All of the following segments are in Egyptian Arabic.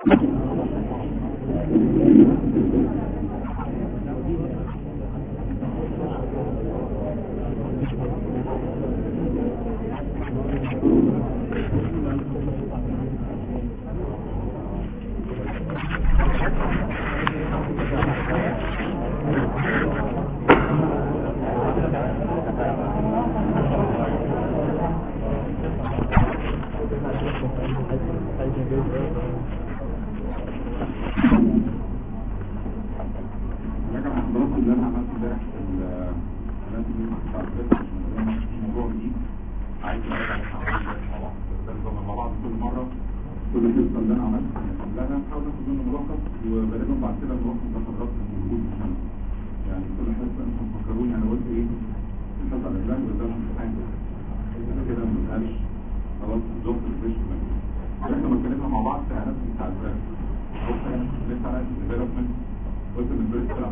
لكن حضرتك اللي انا عملته امبارح في ال- الناس اللي بتاع الفيلم، الموضوع جديد عايز اراجع الحلقه مع بعض كل مره كل حصه اللي انا عملتها لا انا هحاول اخد منه ملخص وغالبا بعد كده الملخص ده حضرتك موجود في السنه يعني كل حصه انتم تفكروني انا قلت ايه الحصه اللي قبلها وده امتحان انا كده ما بقاش خلاص ظبط الفيش احنا لما اتكلمنا مع بعض في اعلانات بتاع البراند قلت انا لسه على الديفلوبمنت قلت ان البريد طلع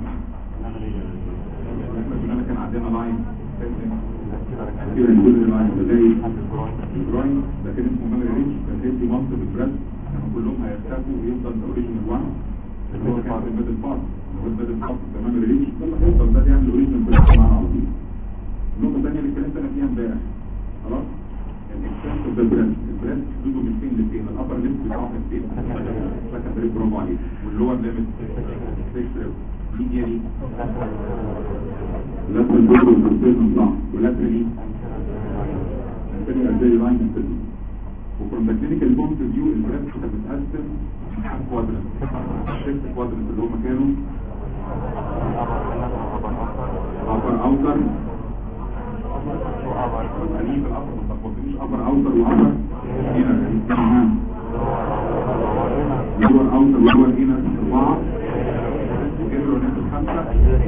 احنا كنا كان عندنا لاين كده كل لاين زي البراين ده كان اسمه ميموري ريتش كان هيدي منطق البريد كانوا كلهم هيختفوا ويفضل الاوريجينال 1 اللي هو كان الميدل بارت اللي هو الميدل بارت ده ميموري ريتش كله هيفضل ده يعمل الاوريجينال بريد معانا على طول النقطه الثانيه اللي اتكلمت انا فيها امبارح خلاص الاكستنس اوف ذا بريد البريد حدوده من فين لفين الابر ليمت بتاعه كان فين سكندري برافو عليك واللور ليمت 6 ميديالي لاترال برضه الفرسيزم صح ولاترالي الثاني ازاي لاين الفيزم وفروم ذا كلينيكال بوينت اوف فيو البريد كانت بتتقسم لحاجه كوادرنت ست كوادرنت اللي هم كانوا ابر اوتر خليه في الابر ما تلخبطنيش ابر اوتر وابر هنا تمام لور اوتر لور هنا اربعه وجبروا نفس الخمسه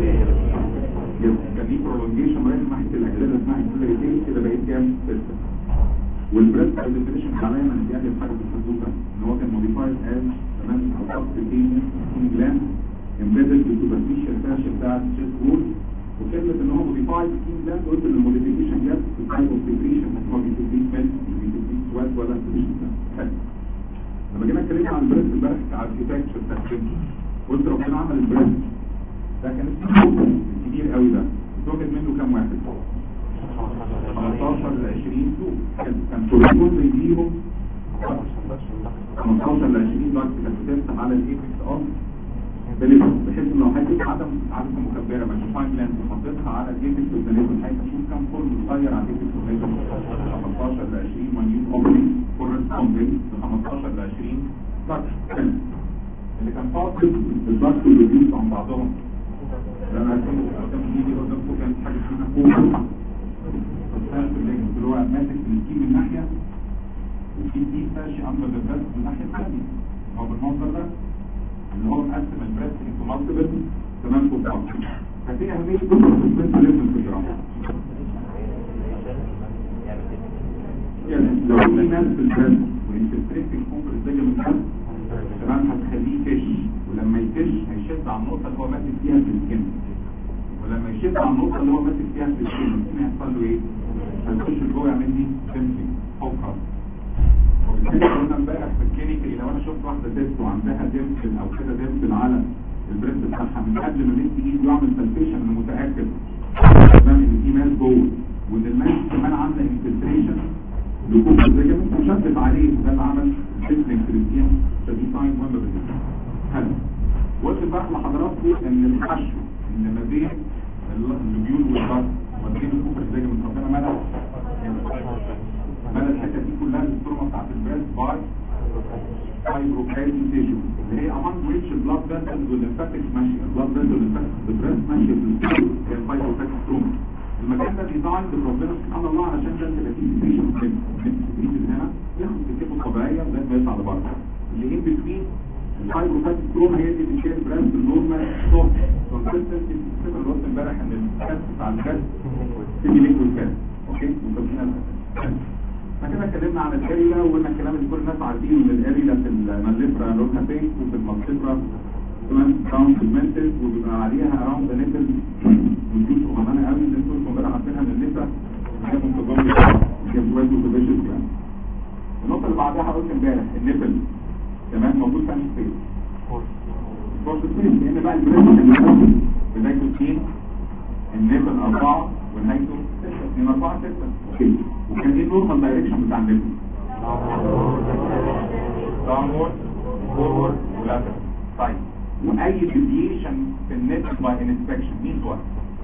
كان ليه برولونجيشن رايح ناحيه الاجزاء اللي اسمها انسولاريتين كده بقيت كام؟ سته والبريد باي ديفينيشن حاليا انا دي اجل حاجه في الحدوته ان هو كان موديفايد از تمام او سبستيتين جلاند امبيدد في السوبرفيشال فاشل بتاع الشيست وول وكلمه ان هو موديفايد سكين جلاند قلت ان الموديفيكيشن جت في التايب اوف سكريشن هو بيسكريت ميلك بيسكريت سوات ولا سكريشن حلو لما جينا اتكلمنا عن البريد امبارح على الاركتكتشر بتاع الجسم قلت ربنا عمل البريد ده كان اسمه كبير قوي ده اتوجد منه كام واحد 15 ل 20 سوق كان كلهم بيجيهم 15 ل 20 درجه كانت بتفتح على الايبكس اوف بحيث ان لو حطيت عدم عدسه مكبره مش فاين لانس وحطيتها على الايبكس والبنات الحقيقه اشوف كام فورم صغير على الايبكس والبنات 15 ل 20 مليون اوبننج كورسبوندنج ل 15 ل 20 درجه اللي كان فاضل الضغط والريديوس عن بعضهم لما كان كان بيجي قدامكم كانت حاجه اسمها كوره الثالث اللي هو ماسك الكيم من ناحيه وفي دي ماشي اندر ذا من الناحيه الثانيه هو بالمنظر ده اللي هو مقسم البريست انتو مالتيبل تمام فوق بعض فدي اهميه كل السسبنس لازم في الجراحه يعني لو في ناس في البريست والانفلتريتنج كونكر زي من الحد تمام هتخليه فيش ولما يفش هيشد على النقطه اللي هو ماسك فيها في السكن ولما يشد على النقطه اللي هو ماسك فيها في السكن السكن هيحصل له ايه؟ هيخش جوه يعمل لي سيمسينج فوكس وبالتالي قلنا امبارح في الكلينيكال لو انا شفت واحده ست وعندها ديمبل او كده ديمبل على البريست بتاعها من قبل ما نمسك ايده يعمل سلفيشن انا متاكد تمام ان في ماس جوه وان الماس كمان عامله انفلتريشن لكل الليجمنت وشدت عليه ده اللي عمل سيستم كريستيان فدي ساين مهم بالنسبه حلو قلت بقى لحضراتكم ان الحشو اللي ما بين اللوبيول والبطن وما بين الكوبر الليجمنت ربنا مدى مدى الحته دي كلها الستروما بتاعت البريس باي فايبروكايتين تيشو اللي هي among which blood vessels والليمفاتيك ماشي البلاد فيسل والليمفاتيك البريس ماشي في الستروما هي الفايبروكايتين ستروما المكان ده ديزاين ربنا سبحان الله علشان ده 30 ستيشن من هنا ياخد الكتب الطبيعيه لغايه ما يطلع لبره اللي ان بتوين الفايبروفات كروم هي دي اللي بتشيل براند النورمال صوت كونسيستنسي الفكره اللي قلت امبارح ان الكاس بتاع الكاس تيجي ليكويد كاس اوكي متفقين على احنا كده اتكلمنا عن الاريلا وقلنا الكلام اللي كل الناس عارفينه ان الاريلا في الماليفرا لونها بينك وفي المالتيفرا كمان راوند سيجمنتد وبيبقى عليها راوند نيتل ودي صغننه قوي اللي انتوا كلكم عارفينها ان النسا حاجه منتظمه هي شويه وكبشت يعني النقطه اللي بعدها قلت امبارح النيبل تمام موجود في انهي فيز فورس فيز لان بقى البريس اللي موجود بدايته 2 النيفل 4 ونهايته 6 2 4 6 اوكي وكان ايه النورمال دايركشن بتاع النيفل داونورد فورورد ولاترال طيب واي ديفيشن في النيفل باي انسبكشن مين هو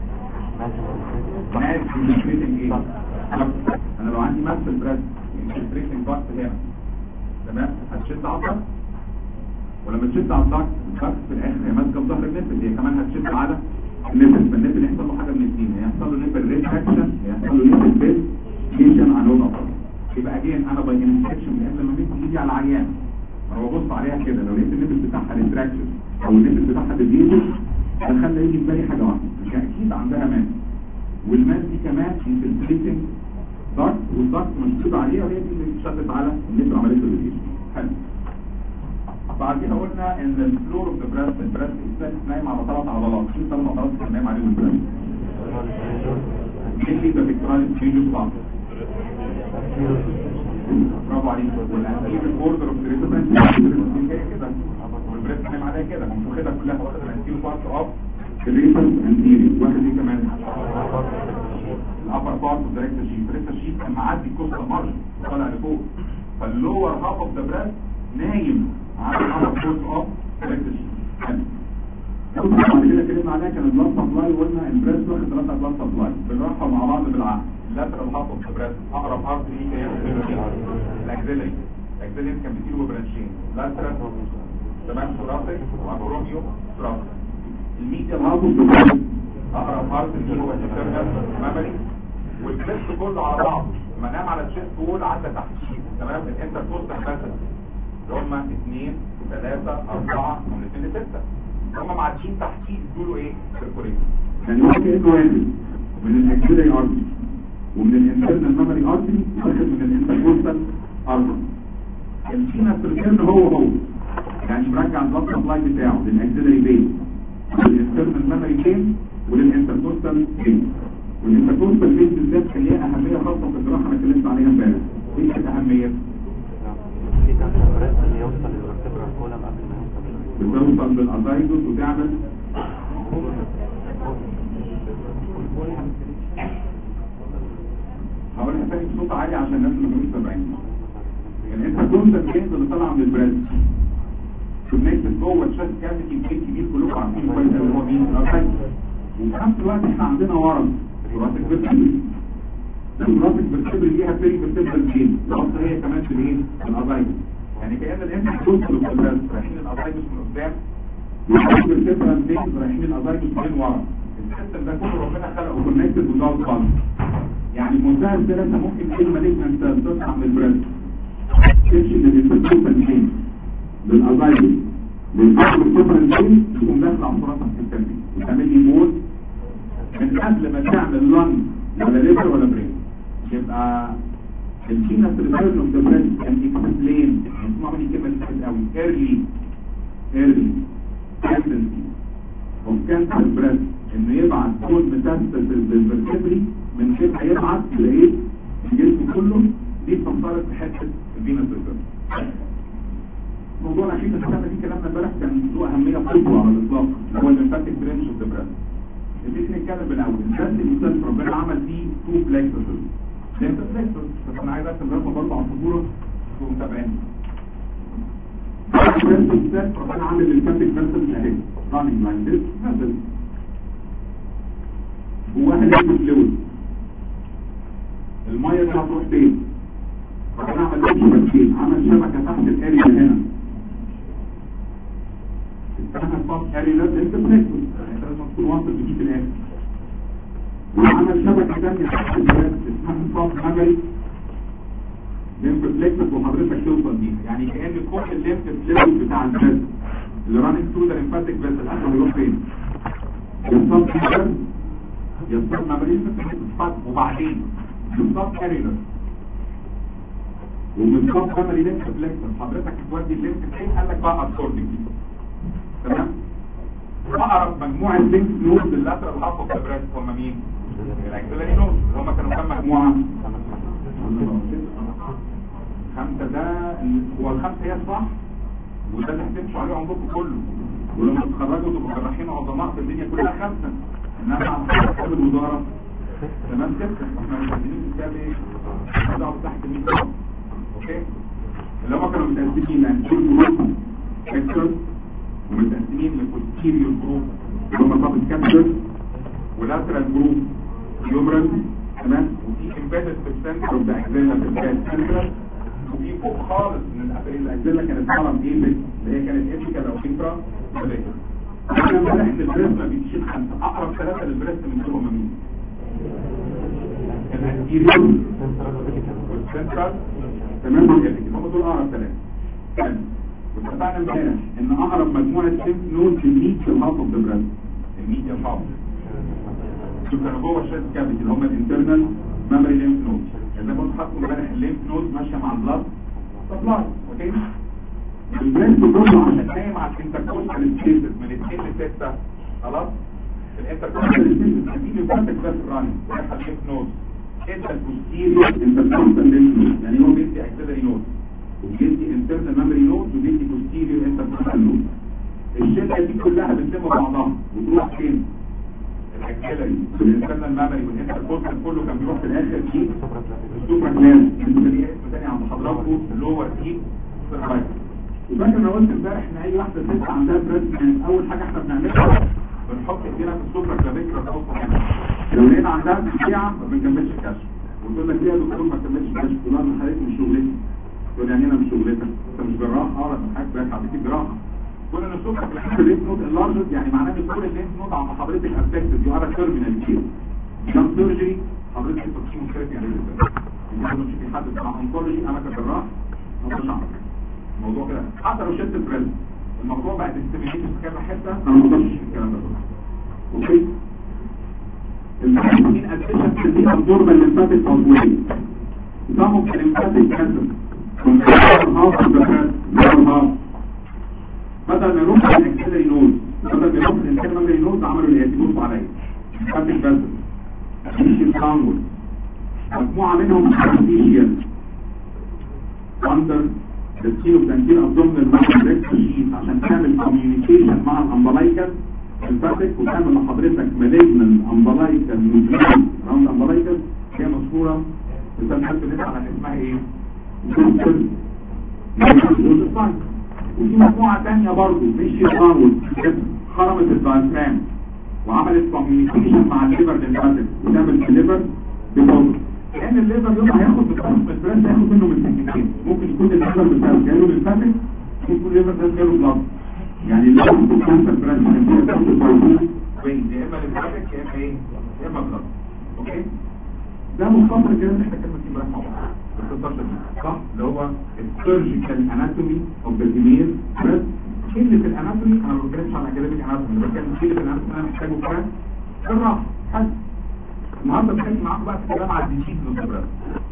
ناس انفلتريتنج ايه انا انا لو عندي ماس في البريس انفلتريتنج ضغط هنا تمام هتشد على الضغط ولما تشد على الضغط الضغط في الاخر هي ماسكه في ظهر النفس هي كمان هتشد على النفس فالنفس يحصل له حاجه من الاثنين يحصل له نفس ريتراكشن يحصل له نفس بيس ليشن على لون اخر يبقى اجين انا باي انسبكشن من قبل ما امد ايدي على العيان انا ببص عليها كده لو لقيت النفس بتاعها ريتراكشن او النفس بتاعها ديفيشن هخلي يجي في بالي حاجه واحده مش اكيد عندها ماس والماس دي كمان انفلتريتنج ضغط والضغط مشدود عليها وهي دي اللي شدت على النفس عمليه الديفيشن حلو بعد كده قلنا ان الفلور اوف ذا بريست البريست الثالث نايم على ثلاث عضلات في ثلاث عضلات كان نايم عليهم البريست اللي ده بيكترال تشينج بعض برافو عليك والانتير بوردر اوف ذا كده والبريست نايم عليها كده مش واخدها كلها واخد الانتير بارت اوف الريفرس انتيري واخد ايه كمان الابر بارت اوف ذا ريكتر شيت الريكتر شيت كان معدي كوستا مارج طالع لفوق فاللور هاف اوف ذا بريست نايم على الابر بارت اوف ريكتر شيت بعد كده اتكلمنا عليها كان البلاد سبلاي وقلنا البريست واخد ثلاثه بلاد سبلاي بنروحها مع بعض بالعقل اللاترال هاف اوف ذا بريست اقرب ارض ليه هي الاكزيلري الاكزيلري كان بيديله برانشين لاترال تمام ثوراسيك وابروميو ثوراسيك الميديا هاف اوف ذا بريست اقرب ارض اللي هو الانترنال ميموري والبريست كله على بعضه لما نام على الشيست وول عدى تحتيه تمام الانتركوستال مثلا اللي هم 2 3 4 من 2 ل 6 هم معديين تحتيه بيقولوا ايه سيركوليت يعني هو كانه واحد من الاكسيلري ارتري ومن الانترنال ميموري ارتري واخد من الانتركوستال ارتري الفينا سيركل هو هو يعني مرجع البلد سبلاي بتاعه للاكسيلري بين للانترنال ميموري بين وللانتركوستال بين والانتركوستال بين بالذات كان ليها اهميه خاصه في الجراحه انا اتكلمت عليها امبارح ايه كانت اهميه بتوصل بالازايدوس وتعمل هقولها تاني بصوت عالي عشان الناس اللي مش سامعين يعني انت كنت الجهاز اللي طالع من البريد كونكتد جوه الشاست كافيتي بين كبير كلكم عارفين كويس قوي هو مين الازايدوس وفي نفس الوقت احنا عندنا ورم وراسك فيرتبري الراسك فيرتبري ليها بيري فيرتبرال جين الراسك هي كمان في الايه في الازايدوس يعني كأن الانت توصل للقدرات رايحين الازايدوس من قدام والحاجة الفيبرال بينز رايحين الازايدوس من ورا السيستم ده كله ربنا خلقه كونكتد وزاوت خالص يعني بمنتهى الثلاثة ممكن كلمة مالجنت تطلع من البريد تمشي للانتركوبال بين للازايدوس للأصل الفيبرال بين تقوم داخل على صورتها في التنبيه وتعمل لي مول من قبل ما تعمل لانج ولا ليفر ولا برين يبقى الجينس ريتيرن اوف ذا بريست كان اكسبلين اسمعوا مني كلمه كويس قوي ايرلي ايرلي tendency of cancer breast انه يبعت كود ميتاستاسيس بالفرتبري من غير ما يبعت لايه الجسم كله دي بتنطلق في حته الفينس ريتيرن موضوع الاخير اللي خدنا فيه كلامنا امبارح كان له اهميه قصوى على الاطلاق هو الليمفاتيك برينش اوف ذا بريست نبتدي نتكلم بالاول البريست الانسان ربنا عمل فيه تو بلاكسس ده انت بلاكسس بس انا عايز ارسم رسمه برضه على الصوره انتوا متابعين البريست الانسان ربنا عامل الليمفاتيك فيسلز اهي راننج لاين ديس فيسلز جواها ليكويد فلويد الميه دي هتروح فين؟ ربنا عمل لهم شبكتين عمل شبكه تحت الاريا هنا اسمها الفاست اريا انت بلاكسس يعني انت لازم تكون واصل بجيب الاخر وعمل شبكة ثانية تحت الجهاز اسمها الفاست ميموري ليمف فليكسس وحضرتك توصل بيها يعني كأن كل الليمف فليكس بتاع الجهاز اللي رانينج ثرو ذا ليمفاتيك فيسل اخر هيروح فين؟ يصاب الجهاز يصاب ميموري وبعدين يصاب اريلر ومن صاب ميموري ليمف فليكسس حضرتك تودي الليمف فين قال لك بقى ابسوربنج تمام؟ اقرب مجموعة لينك نود للاترال هاف اوف ذا بريست هم مين؟ الاكسلري نود هم كانوا كام مجموعة؟ خمسة ده هو الخمسة هي الصح وده اللي هتمشوا عليه عمركم كله ولما تتخرجوا تبقوا جراحين عظماء في الدنيا كلها خمسه انما على حسب الوزاره تمام سته احنا متقدمين في الكتاب ايه؟ هنقعد تحت 100 اوكي اللي هم كانوا متقسمين لانتير جروب اكتر ومتقسمين لبوستيريور جروب اللي هم طب كابتر ولاترال جروب يومرال تمام وفي امبيدد في السنتر اوف ذا اكزيلا في السنتر وفي فوق خالص من الأبريل الاكزيلا كانت طالعه بايه اللي هي كانت ايبيكال او انترا احنا امبارح البريست ما بيشيل خمسه اقرب ثلاثه للبريست من دول هم مين؟ الانتيريور والسنترال تمام والإيبيكال هم دول اقرب ثلاثه واتفقنا امبارح ان اقرب مجموعه سيمف نود للميت في الهاف اوف ذا بريست الميديا هاف شوف كانوا جوه الشات كابيت اللي هم الانترنال ميموري ليمف نود زي ما قلت حطوا امبارح الليمف نود ماشيه مع البلاد سبلاي اوكي البريست كله عشان نايم على الانتركوستال سبيسز من 2 ل 6 خلاص الانتركوستال سبيسز دي ليمفاتيك بس راني رايحه الليمف نود انت البوستيريور انتركوستال ليمف نود يعني هو بيدي اكسلري نود وبيدي انترنال ميموري نود وبيدي بوستيريور انتركوستال نود الشله دي كلها بتلم بعضها وتروح فين الاكسلري والانترنال ميموري والانتركوستال كله كان بيروح في الاخر في السوبر كلاس اللي دي اسم تاني عند حضراتكم اللور تي سيرفايكل وفاكر انا قلت امبارح ان اي واحده ست عندها بريست كانت اول حاجه احنا بنعملها بنحط ايدينا في السوبر كلافيكولار اوسط هنا لو لقينا عندها تشجيع ما بنكملش الكشف وتقول لك ليه يا دكتور ما كملش الكشف تقول لها حضرتك مش شغلتي تقول يعني انا مش شغلتك انت مش جراح اه انا حضرتك بالك على جراحه كل ان السوبر كلافيكولار نود اللارجت يعني معناه ان كل اللينف نود عند حضرتك افكتد يو ار تيرمينال كير كان سيرجري حضرتك في مشكله يعني انت مش في حد بتاع انكولوجي انا كجراح ما مش عارف الموضوع كده حتى لو شلت البريد الموضوع بعد استميليشن في كذا حته انا ما اقدرش الكلام ده اوكي المحاولين اديشن دي ابدوربال ليمفاتيك باثوي some of the lymphatic vessels from the upper half of the breast lower half بدل ما يروح على الاكسلري نود بدل ما يروح الانترنال نود عملوا الاتي بصوا عليا lymphatic vessels مش الكانجول مجموعة منهم artificial under the skin of the anterior abdominal muscle sheath عشان تعمل communication مع الامبلايكال الفاتك وتعمل لحضرتك malignant umbilical nucleus round umbilical هي مشهورة بسبب حد بنسأل عن اسمها ايه؟ وفي مجموعة تانية برضو مشي الأول خرمت الدايفرام وعملت communication مع الليفر للفاتك وتعمل الليفر بفضل لان الليفر يوم هياخد بتاعه البريس هياخد منه من سكتين ممكن يكون الليفر بتاعه جاله من فاتك ممكن يكون الليفر ده جاله بلاد يعني اللي هو كانسر بريس هيكون بتاعه البروتين وين يا اما للفاتك يا اما ايه يا اما بلاد اوكي ده مختصر الكلام اللي احنا كنا فيه امبارح مع بعض باختصار شديد صح اللي هو السيرجيكال اناتومي اوف ذا فيميل بريس اللي في الاناتومي انا ما بتكلمش عن اكاديميك اناتومي انا بتكلم اللي في الاناتومي انا محتاجه كام جراح حد النهارده بتكلم معاكم بقى في الكلام على الديجيت والبريست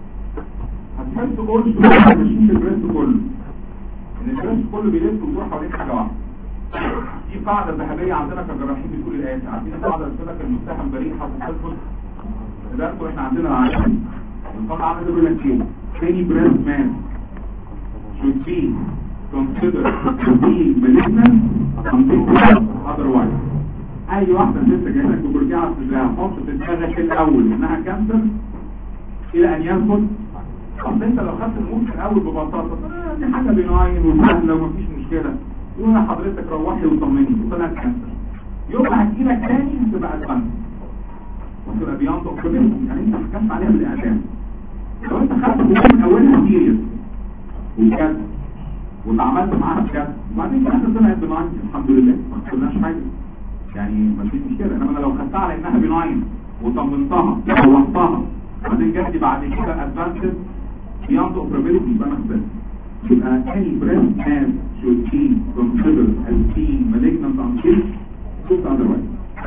هتحس قرش ماشيين في البريست كله ان البريست كله بيلف وتروح حوالين حاجه واحده في قاعده ذهبيه عندنا كجراحين بتقول الاتي عارفين القاعده اللي بتقول لك المتهم بريء حتى تثبت ده احنا عندنا العالم القاعده عندنا بيقول لك ايه any breast man should be considered to be malignant until otherwise اي واحدة ست جايه لك بترجع تلاقيها حط في دماغك الاول انها كانسر الى ان ياخد اصل انت لو خدت الامور في الاول ببساطه آه دي حاجه بناين وسهله ومفيش مشكله يقول حضرتك روحي وطمني وطلعت كانسر يبقى هتجيلك تاني هتبقى ادفانس وتبقى بياند اوبريشن يعني انت حكمت عليها بالاعدام لو انت خدت الامور من اولها سيريس وبجد واتعاملت معاها بجد وبعدين كانت طلعت بناين الحمد لله ما حصلناش حاجه يعني ما فيش مشكله انما انا لو خدتها على انها بناين وطمنتها ووضحتها وبعدين جات لي بعد كده ادفانسد بياند اوبرابيلتي يبقى انا خسرت يبقى any breast man should be considered as being malignant until proved otherwise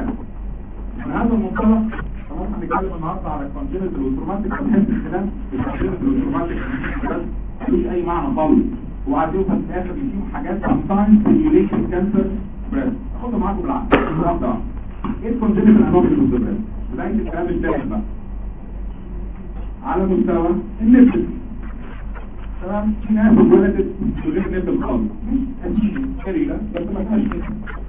من هذا المنطلق خلاص هنتكلم النهارده على الكونجنتال والتروماتيك هنحس الكلام الكونجنتال والتروماتيك ملوش اي معنى خالص وبعدين في الاخر بيجيبوا حاجات sometimes simulation cancer breast خدوا معاكم بالعقل واحده واحده ايه الكونجنتال انومالي اوف ذا بريست بدايه الكلام الثالث بقى على مستوى النفس تمام في ناس اتولدت بغير نبل خالص مش هتيجي قليلة بس ما فيهاش نبل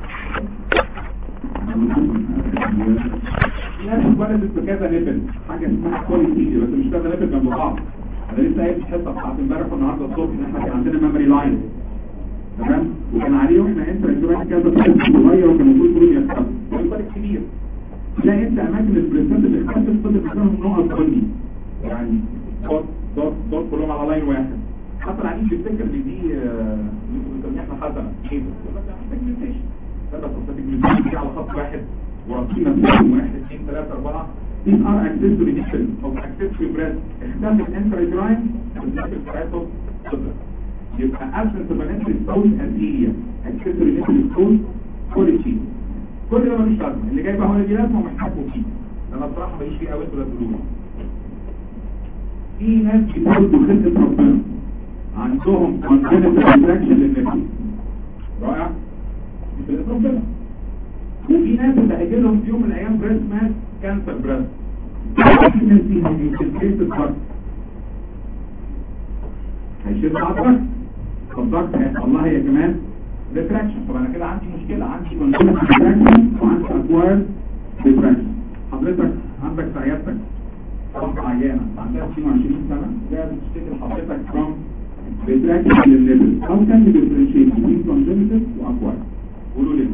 في ناس اتولدت بكذا نبل حاجة اسمها كواليتي بس مش كذا نبل جنب بعض انا لسه قايل في الحصه بتاعت امبارح والنهارده الصبح ان احنا كان عندنا ميموري لاين تمام وكان عليه احنا انت ركبت كذا طفل صغير وكان المفروض كلهم يختفوا والفرق كبير تلاقي انت اماكن البريسنت اللي اختفت فضل منهم نقط بني يعني دوت دوت دوت كلهم على لاين واحد حتى العميل بيفتكر ان دي آه، بنسميها احنا حسنه ايه سيجمنتيشن ثلاث سيجمنتيشن دي على خط واحد ورصينا فيهم واحد اثنين ثلاثه اربعه These are accessory different of accessory breast اختفت intrauterine والنفل بتاعته صدر يبقى absence of an entry stone adheria accessory nipple stone quality كل ده ملوش لازمه اللي جاي بقى هو اللي لازمه ومش حابه فيه انا بصراحه ماليش فيه قوي انتوا لا تقولوا لي. في ناس بيتولدوا خلقه ربنا عندهم congenital attraction للنفل رائع دي خلقه ربنا وفي ناس اللي هيجي لهم في يوم من الايام بريست ماس كانسر بريست فيها انفلتريت الضغط هيشيل عضلك فالضغط هيحصل لها هي كمان ريفراكشن طب انا كده عندي مشكله عندي كونجنتال ريفراكشن وعندي اكوارد ريفراكشن حضرتك عندك في عيادتك واحده عيانه عندها 22 سنه جايه بتشتكي لحضرتك from retraction للليفل او كان differentiate between congenital واكوارد قولوا لي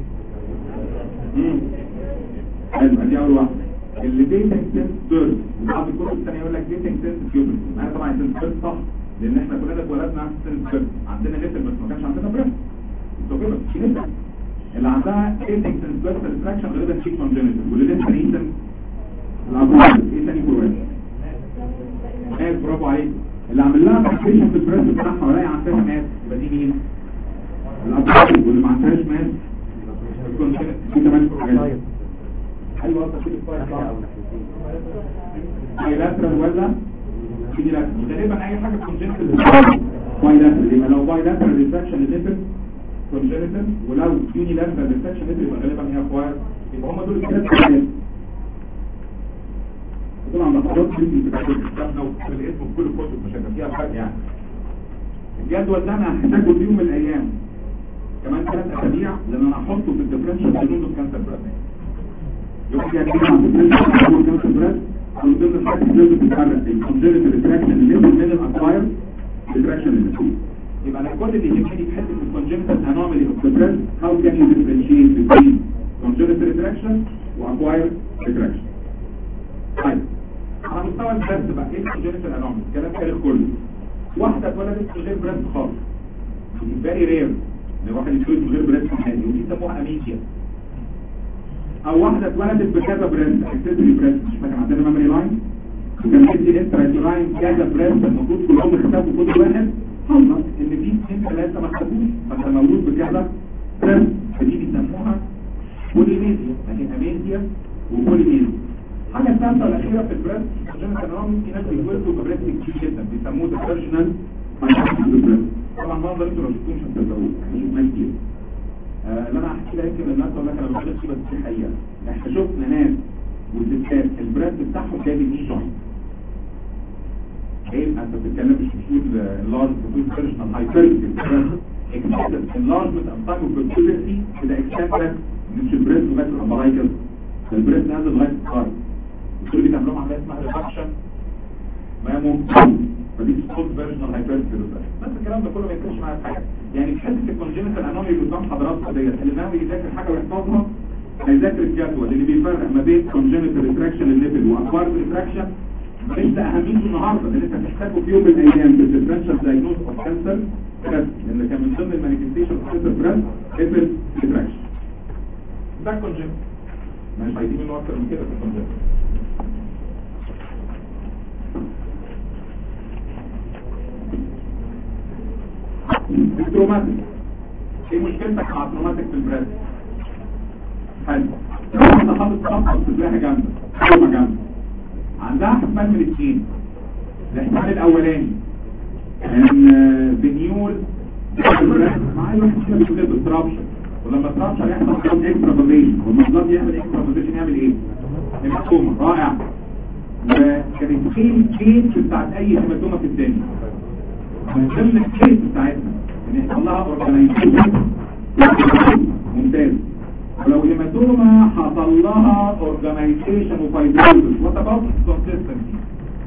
حلو ادي اول واحده اللي ديتنج سنس ديرت وبعض الكتب الثانيه يقول لك ديتنج سنس كيوبل انا طبعا سنس ديرت صح لان احنا كلنا اتولدنا سنس ديرت عندنا نفل بس ما كانش عندنا بريست كده في نفل اللي عندها ديتنج سنس ديرت ريتراكشن غالبا شيك كونجنتال واللي لسه ريسن الابواب ايه تاني بروان مات برافو عليك اللي عامل لها فاكريشن في البريست بتاعها ولاقي عندها مات يبقى دي مين؟ الابواب واللي ما عندهاش مات في كمان حاجات ايوه تشيل الفايل بايلاترال ولا يونيلاترال غالبا اي حاجه كونجنتال بايلاترال يبقى لو بايلاترال ريفراكشن ليفل كونجنتال ولو يونيلاترال ريفراكشن ليفل يبقى غالبا هي اكواير يبقى هم دول الثلاث حاجات طبعا محاضرات في الكتابنا وفي الاسم وفي كل الكتب مش هيبقى فيها فرق يعني الجدول ده انا هحتاجه في يوم من الايام كمان ثلاث اسابيع لان انا هحطه في الديفرنشال ديجنوز كانسر براد يبقى كده كده الديفرنشال كانسر براد من ضمن الحاجات اللي لازم تتحرك الكونجنتال ريتراكشن اللي من الاكواير ريتراكشن اللي يبقى انا كل اللي يهمني في حته الكونجنتال انومالي اوف ذا بريست هاو كان يو ديفرنشيت بين كونجنتال ريتراكشن واكواير ريتراكشن طيب على مستوى البريست بقى ايه الكونجنتال انومالي الكلام تاريخ كله واحده اتولدت من غير بريست خالص فيري رير ان واحد يتولد من غير بريست عادي ودي يسموها اميجيا او واحده اتولدت بكذا بريست اكسسوري بريست مش فاكر عندنا ميموري لاين وكان عندي انترا لاين كذا بريست المفروض كلهم اختفوا كل واحد خلص ان في اثنين ثلاثه ما اختفوش فانت مولود بكذا بريست فدي بيسموها بوليميزيا يعني اميجيا وبوليميزيا الحاجه الثالثه والاخيره في البريست عشان كانوا في ناس بيتولدوا ببريست كتير جدا بيسموه ديفرجنال طبعا المنظر انتوا لو شفتوه مش هتصدقوه احنا شفناه كتير آه، اللي انا هحكي لها يمكن الناس تقول لك انا بغلط فيه بس دي حقيقه احنا شفنا ناس وستات البراند بتاعهم جايب الني جوينت ايه انت بتتكلم مش بتقول اللارج بتقول بيرسونال هايبرتي اكسبت اللارجمنت اوف تايم اوف بيرسوناليتي كده اكسبت مش البريست لغايه الامبرايكل البريست نازل لغايه القارب الدكتور دي كان لهم عمليه اسمها ريفاكشن ما ممكن فدي سبوت فيرجنال هايبرتي بس الكلام ده كله ما يفرقش معايا في حاجه يعني في حته الكونجنتال انومي اللي قدام حضراتكم ديت اللي ناوي يذاكر حاجه ويحفظها هيذاكر الجدول اللي بيفرق ما بين كونجنتال ريتراكشن الليفل واكوارد ريتراكشن مش ده اهميته النهارده لان انت هتحتاجه في يوم من الايام في الديفرنشال دايجنوز اوف كانسر بريست لان كان من ضمن المانيفستيشن اوف كانسر بريست ليفل ريتراكشن ده كونجنتال مش عايزين منه اكتر من كده في الكونجنتال التروماتيك ايه مشكلتك مع التروماتيك في البريست حلو انت حاطط خطه بتلاقيها جامده حرمه جامده عندها احتمال من الاثنين الاحتمال الاولاني ان بنيول مع اي واحد كده بيقول بالترابشن ولما الترابشن يحصل كام اكسترا فابريشن ولما البلاد يعمل اكسترا فابريشن يعمل ايه؟ هيماتوما رائع وكانت ايه الكيس بتاعت اي هيماتوما في الدنيا من ضمن الكيس بتاعتنا ان يحصل لها اورجانيزيشن ممتاز ولو هيماتوما حصل لها اورجانيزيشن وفايبروزس وات اباوت كونسيستنسي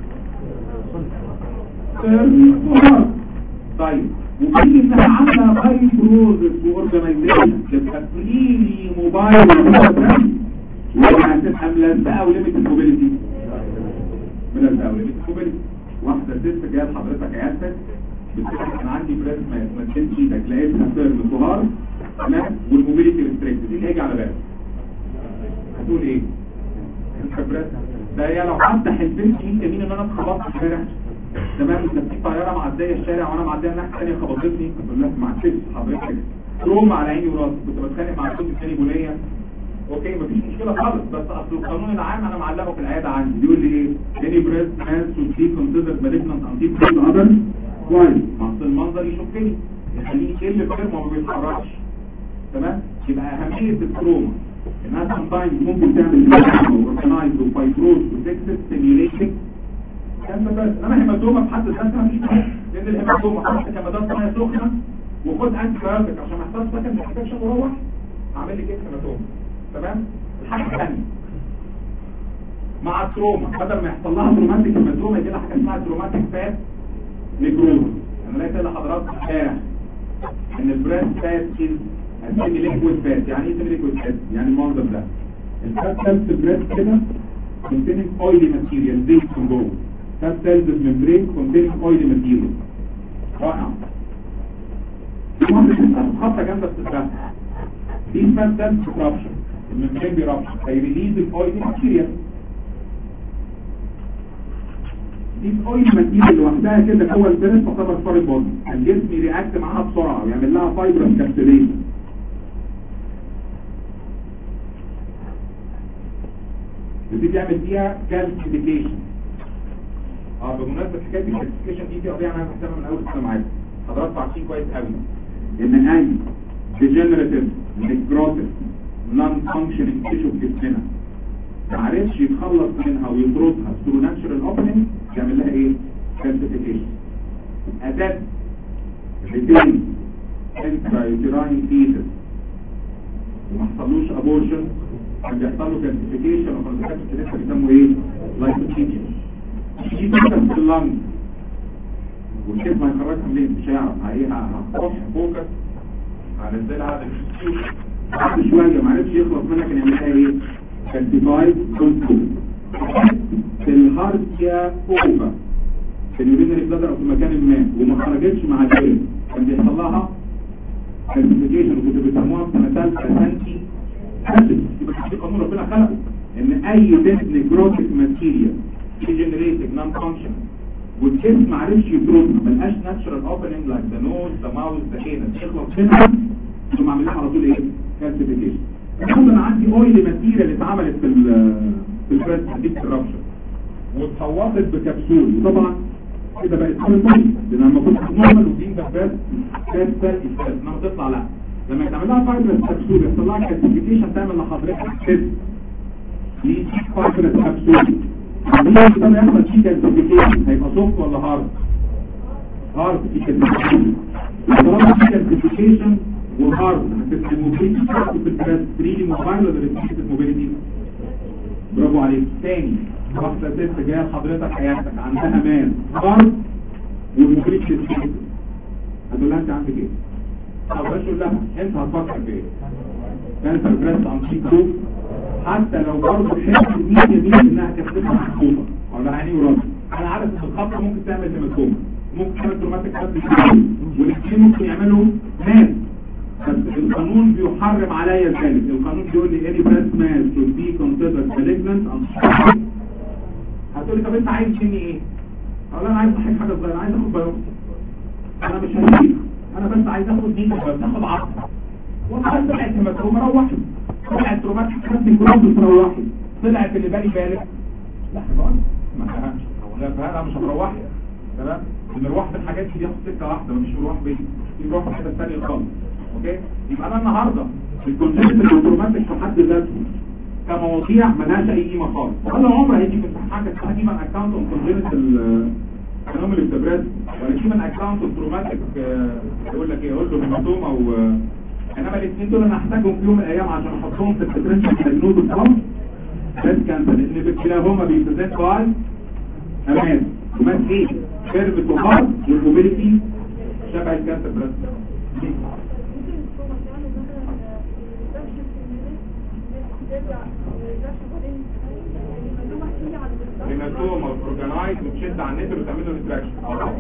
طيب وفي انها عامله فايبروزس واورجانيزيشن تبقى فريلي موبايل ولا هتبقى ملزقه وليميتد موبيليتي ملزقه وليميتد موبيليتي واحده ست جايه لحضرتك عيادتك بتقول انا عندي بريس ما ما تشيلش ايدك لقيتها فيرم سهار تمام والموبيليتي ريستريكت دي اللي هيجي على بالك هتقول ايه؟ الخبرات ده هي لو حتى حلفت ايد يمين ان انا اتخبطت في الشارع تمام انت في طياره معديه الشارع وانا معديه الناحيه الثانيه خبطتني بقول لك ما عدتش حضرتك تروما على عيني وراسي كنت بتخانق مع الدكتور الثاني بنيه اوكي مفيش مشكله خالص بس اصل القانون العام انا معلقه في العياده عندي بيقول لي ايه any breast cancer should be considered malignant until proved other why اصل المنظر يشكني يخليني يقل الفيرم وما بيتحركش تمام يبقى اهميه التروما انها sometimes ممكن تعمل اورجنايز وفايبروز وتكسس ستيميوليشن كان بس انما هيماتوما في حد ذاتها مفيش حاجه لان الهيماتوما حتى كمدام ميه سخنه وخد انتي بايوتيك عشان ما يحصلش سكن انفكشن وروح اعمل لي كده هيماتوما تمام الحاجه الثانيه مع التروما بدل ما يحصل لها تروماتيك هيماتوما يجي لها حاجه اسمها تروماتيك فات نيكروز انا لقيت لحضراتكم امبارح ان البريست فات از سيمي ليكويد فات يعني ايه سيمي ليكويد فات يعني المنظر ده الفات سيلز في البريست كده containing oily material زيت من جوه فات سيلز ممبرين containing oily material رائع دي واحدة بتبقى خطة جامدة بتتفهم دي فات سيلز رابشن الممبرين بيرابشن فيريليز الاويلي ماتيريال دي الاويل ماتيريال لوحدها كده جوه البريس تعتبر فاري بودي الجسم يرياكت معاها بسرعه ويعمل لها فايبرس كابسوليشن ودي تعمل فيها كالسيفيكيشن اه بمناسبه حكايه الكالسيفيكيشن دي في قضيه انا بحسبها من اول السنه معاكم حضراتكم عارفين كويس قوي ان اي ديجنريتيف نيكروتيك نون فانكشنينج تيشو في جسمنا ما عرفش يتخلص منها ويطردها ثرو ناتشرال اوبننج يعمل لها ايه كالسيفيكيشن اداه ريتين انترا يوتراين فيتس وما حصلوش ابورشن كان بيحصل له كالسيفيكيشن وكونسيكشن لسه بيسموه ايه لايكوتيجن دي تكتب في اللنج والكيف ما يخرجها منين مش هيعرف هي هتروح فوكس هنزلها على الانستيتيوت بعد شويه ما عرفش يخلص منها كان يعمل لها ايه كالسيفايد كنترول في الهارتيا اوفا في اليورينري بلادر او في مكان ما وما خرجتش مع الجيل كان بيحصل لها كالسيفيكيشن وكنت بيسموها في سنه ثالثه سنتي اسيد يبقى في قانون ربنا خلقه ان اي ديس نيكروتيك ماتيريال ديجنريتيف نون فانكشن والجسم ما عرفش يبرودها ملهاش ناتشرال اوبننج لايك ذا نوز ذا ماوث ذا اينس يخلص منها ثم اعمل لها على طول ايه كالسيفيكيشن الحمد انا عندي اويل ماتيريال اتعملت في ال في البريس دي كرابشن واتحوطت بكبسول وطبعا كده بقت كل بوي لان لما كنت نورمال ودين ده بس كانت سالك انما تطلع لا لما يتعمل لها فايبرس كبسول يحصل لها كالسيفيكيشن تعمل لحضرتك تيست دي فايبرس كبسول لما يحصل فيه كالسيفيكيشن هيبقى سوفت ولا هارد هارد في كالسيفيكيشن طالما في كالسيفيكيشن وهارد هتبقى الموبيليتي بتاعته في البريس فريلي موبايل ولا ريستريكتد موبيليتي برافو عليك تاني واحدة ست جاية لحضرتك حياتك عندها مان هارد والموبيليتي ريستريكتد هتقول لها انت عندك ايه؟ او بلاش تقول لها انت هتفكر في ايه؟ كانسر بريست انتيك حتى لو برضه حته مين يمين انها تخدمها محفوظه ولا عيني وراسي انا عارف ان الخط ممكن تعمل هيماتوما ممكن تعمل تروماتيك والاثنين ممكن يعملوا مات بس القانون بيحرم عليا ذلك القانون بيقول لي any breast mass should be considered malignant هتقولي طب انت عايز مني ايه اقول انا عايز احكي حاجه صغيره عايز اخد بايوبسي انا مش هشيل انا بس عايز اخد مين باخد عصب والله طلعت هيماتوما روحي طلعت تروماتيك كاسنج كروز روحي طلعت اللي بالي بالك لا خلاص ما فهمش لا فهمها مش هتروحي تمام المروح في الحاجات دي بياخد سكه واحده مفيش مروح بيه في مروح في الحته الثانيه خالص اوكي يبقى انا النهارده الكونسيبت الاوتوماتيك في حد ذاته كمواضيع ملهاش اي قيمه خالص ولا عمر هيجي في امتحان حاجه اسمها ايمان اكونت اون كونجنتال انهم الاستبراد ولا في من اكونت تروماتيك يقول لك ايه يقول له هيماتوم او انما الاثنين دول انا هحتاجهم في يوم من الايام عشان احطهم في الديفرنشال دايجنوز بتاعهم بس كانسر لان كلاهما بيبريزنت باي امان ومات ايه كيرف توهارد والموبيليتي شبه الكانسر بريست هيماتوما اورجانايز وتشد على النتر وتعمل له ريتراكشن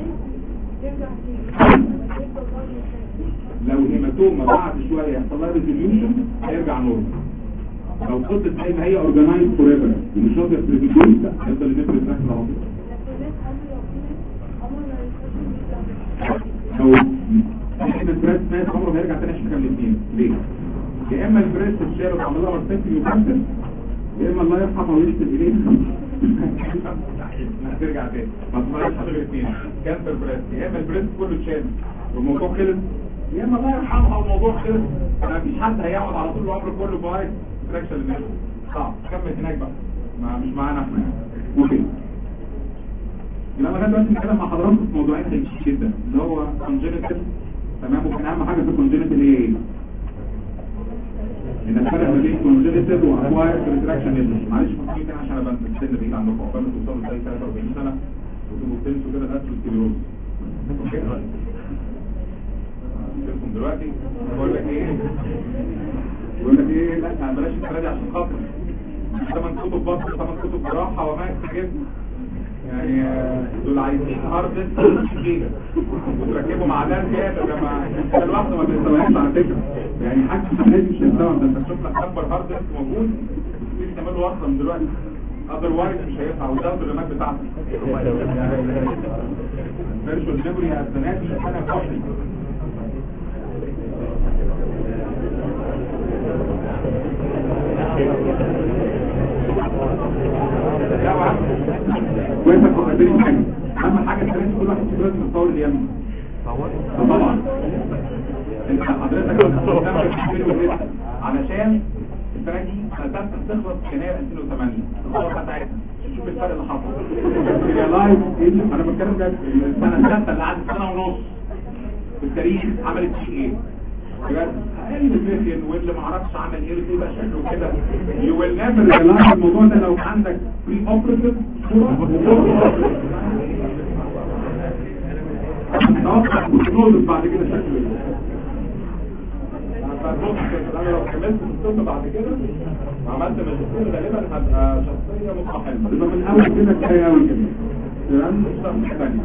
لو هيماتوما بعد شويه يحصل لها ريزوليوشن هيرجع نورمال لو فضلت زي ما هي اورجانايز فور ايفر ومش راضيه تريديوس هيفضل النتر ريتراكشن على طول لو احنا البريس مات عمره ما يرجع تاني عشان كام الاثنين ليه؟ يا اما البريس اتشال وتعمل لها مرتين يوكانسر يا اما الله يرحمه ويشتم اليه هترجع تاني ما تفرقش غير الاثنين كانسر بريس يا اما البريس كله اتشال والموضوع خلص يا اما الله يرحمها والموضوع خلص ما فيش حد هيقعد على طول العمر كله بايت تراكشن للناس صعب كمل هناك بقى ما مش معانا احنا اوكي لما لغايه دلوقتي بنتكلم مع حضراتكم في موضوعين هيمشي جدا اللي هو كونجنتال تمام وكان اهم حاجه في الكونجنتال هي ايه؟ ان الفرق ما بين كونجنتال واكوايرد ريتراكشن ايلنس معلش ممكن كده عشان ابقى السن بعيد عنكم عقبال ما توصلوا زي 43 سنه وتبقوا بتنسوا كده الاتروسكليروز اوكي لكم دلوقتي بقول لك ايه بقول لك ايه لا بلاش الكلام دي عشان خاطر ثمان كتب بطل ثمان كتب جراحه وما يستجيب يعني دول عايزين هارد ديسك جيجا وتركبوا معدات زياده يا جماعه ده لوحده ما بيستوعبش على فكره يعني حاجه لازم مش هتستوعب ده انت تشوف لك اكبر هارد ديسك موجود تيجي تعمل له وصله من دلوقتي اذر وايز مش هينفع وتاخد الرمات بتاعتك فيرشوال ميموري يا السنه دي حاجه كويسه كويس فكرتني حاجه اهم حاجه الثلاثه كل واحد فيهم لازم يتصور اليمين طبعا انت حضرتك بتعمل علشان السنه دي سنه تخلص في يناير 2008 الخطوه بتاعتها شوف الفرق اللي حصل ريلايز انا بتكلم ده السنه الثالثه اللي قعدت سنه ونص في التاريخ عملت فيه ايه بجد اقل فيرجن واللي ما اعرفش عمل ايه ايه بقى شكله كده يو ويل نيفر ريلايز الموضوع ده لو عندك بري اوبريتيف صوره بعد كده شكله انا لو كملت في الطب بعد كده وعملت ماجستير غالبا هبقى شخصيه متقحمه يبقى من اول كده كفايه قوي كده تمام مش ثانيه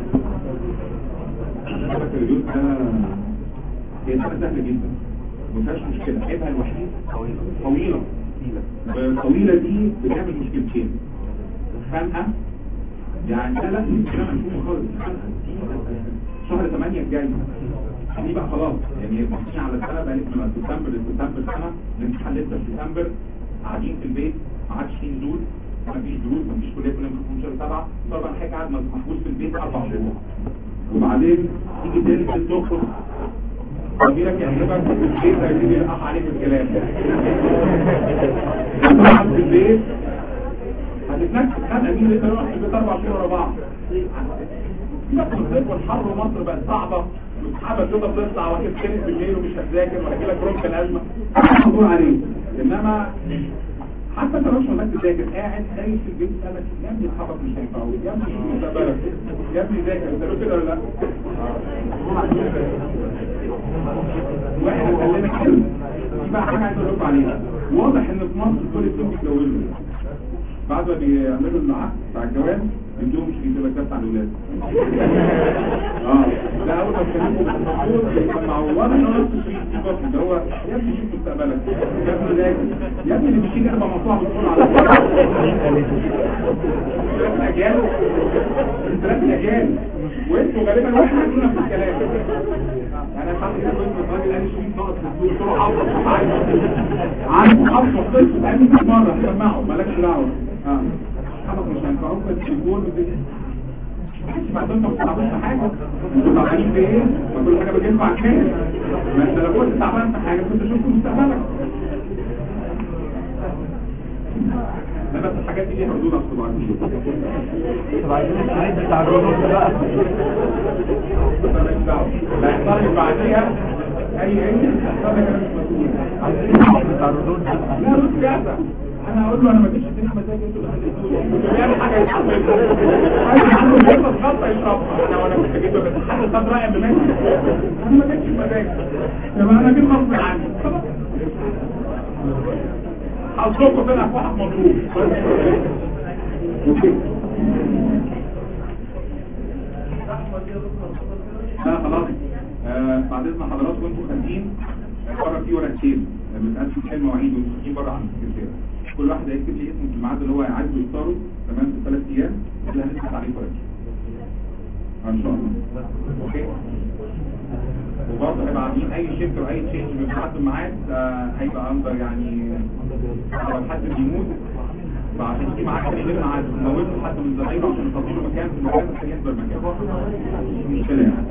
الريوت ده هي سنه سهله جدا ما فيهاش مشكله عيبها الوحيد طويله الطويله دي بتعمل مشكلتين خنقه يعني لا لا مش كلام هنشوفه خالص شهر 8 الجاي دي بقى خلاص يعني ماشيين على السنه بقى من سبتمبر لسبتمبر سنه الامتحان لسه في سبتمبر قاعدين في البيت ما عادش في نزول ما فيش دروس ما فيش كليه كلنا في شهر سبعه طبعا الحاجه قاعد محبوس في البيت اربع شهور وبعدين تيجي تنزل تخرج ضميرك يعجبك البيت هيبتدي يلقح عليك الكلام هتقعد في البيت هتتنكس الخنقه دي اللي انت رحت البيت اربع شهور ورا بعض سيبك من الصيف والحر ومصر بقت صعبه والسحابه تفضل تطلع واقف تنس بالليل ومش هتذاكر ولا لك برونك الازمه مقدور عليه انما حتى انت مش محتاج تذاكر قاعد خايف في البيت قالك يا ابني اصحابك مش هينفعوا يا ابني شوف مستقبلك يا ابني ذاكر انت له كده ولا لا؟ واحد هكلمك كده دي بقى حاجه عايز اقول عليها واضح ان في مصر كل الدول بيتجوزوا بعد ما بيعملوا العقد بتاع الجواز عندهم مش بيجيب لك بتاع الاولاد اه ده اول ما كانوا المفروض مع واضح ان نفس الشيء اللي هو يا ابني شوف مستقبلك يا ابني ذاكر يا ابني اللي بيشيل اربع مصاعب بتقول على ثلاث اجيال ثلاث اجيال وانتوا غالبا واحد عندنا في الكلام يعني انا حاطط كده كنت الراجل قال لي شوف ناقص قلت له حافظ عارف حافظ قصه قال لي مره سمعه مالكش دعوه اه حافظ مش هينفعوك بس يكون بعد انت مش تعبان في حاجه انتوا تعبانين في ايه؟ ما كل حاجه بتنفع كده ما انت لو كنت تعبان في حاجه كنت شفت مستقبلك بس الحاجات دي ليها ردود اصطباعيه طب عايزين الشريط بتاع الرولوس بقى مالكش دعوه لا يحصل بعديها اي اي يحصل لك انا مش مسؤول عايزين الشريط بتاع الرولوس بقى لا رد جاهزة انا اقول له انا ما جيتش الدنيا مزاج انتوا اللي خليتوني بيعمل حاجه يتحملها عايز عنده يخلص غلطه يشربها انا وانا كنت جيت بس حد خد رايي قبل ما يمشي. انا ما جيتش بمزاج يبقى انا جيت غصب عني خلاص حظكم طلع في واحد مضروب لا خلاص آه، بعد اذن حضراتكم انتوا خارجين بره في ورقتين بتقدم فيها المواعيد وانتوا خارجين بره عن السكرتير كل واحد هيكتب لي اسمه في الميعاد اللي هو عايزه يختاره تمام في ثلاث ايام اللي هنثبت عليه ورقتين ان شاء الله اوكي وبرضه هيبقى عاملين اي شيفت او اي تشينج من حد الميعاد آه، هيبقى اندر يعني لو حد بيموت فعشان يجي معاك تاني غير عاد نوبت حد من زمايله عشان يفضي له مكان في المكان بس يحضر مكان مش مشكله يعني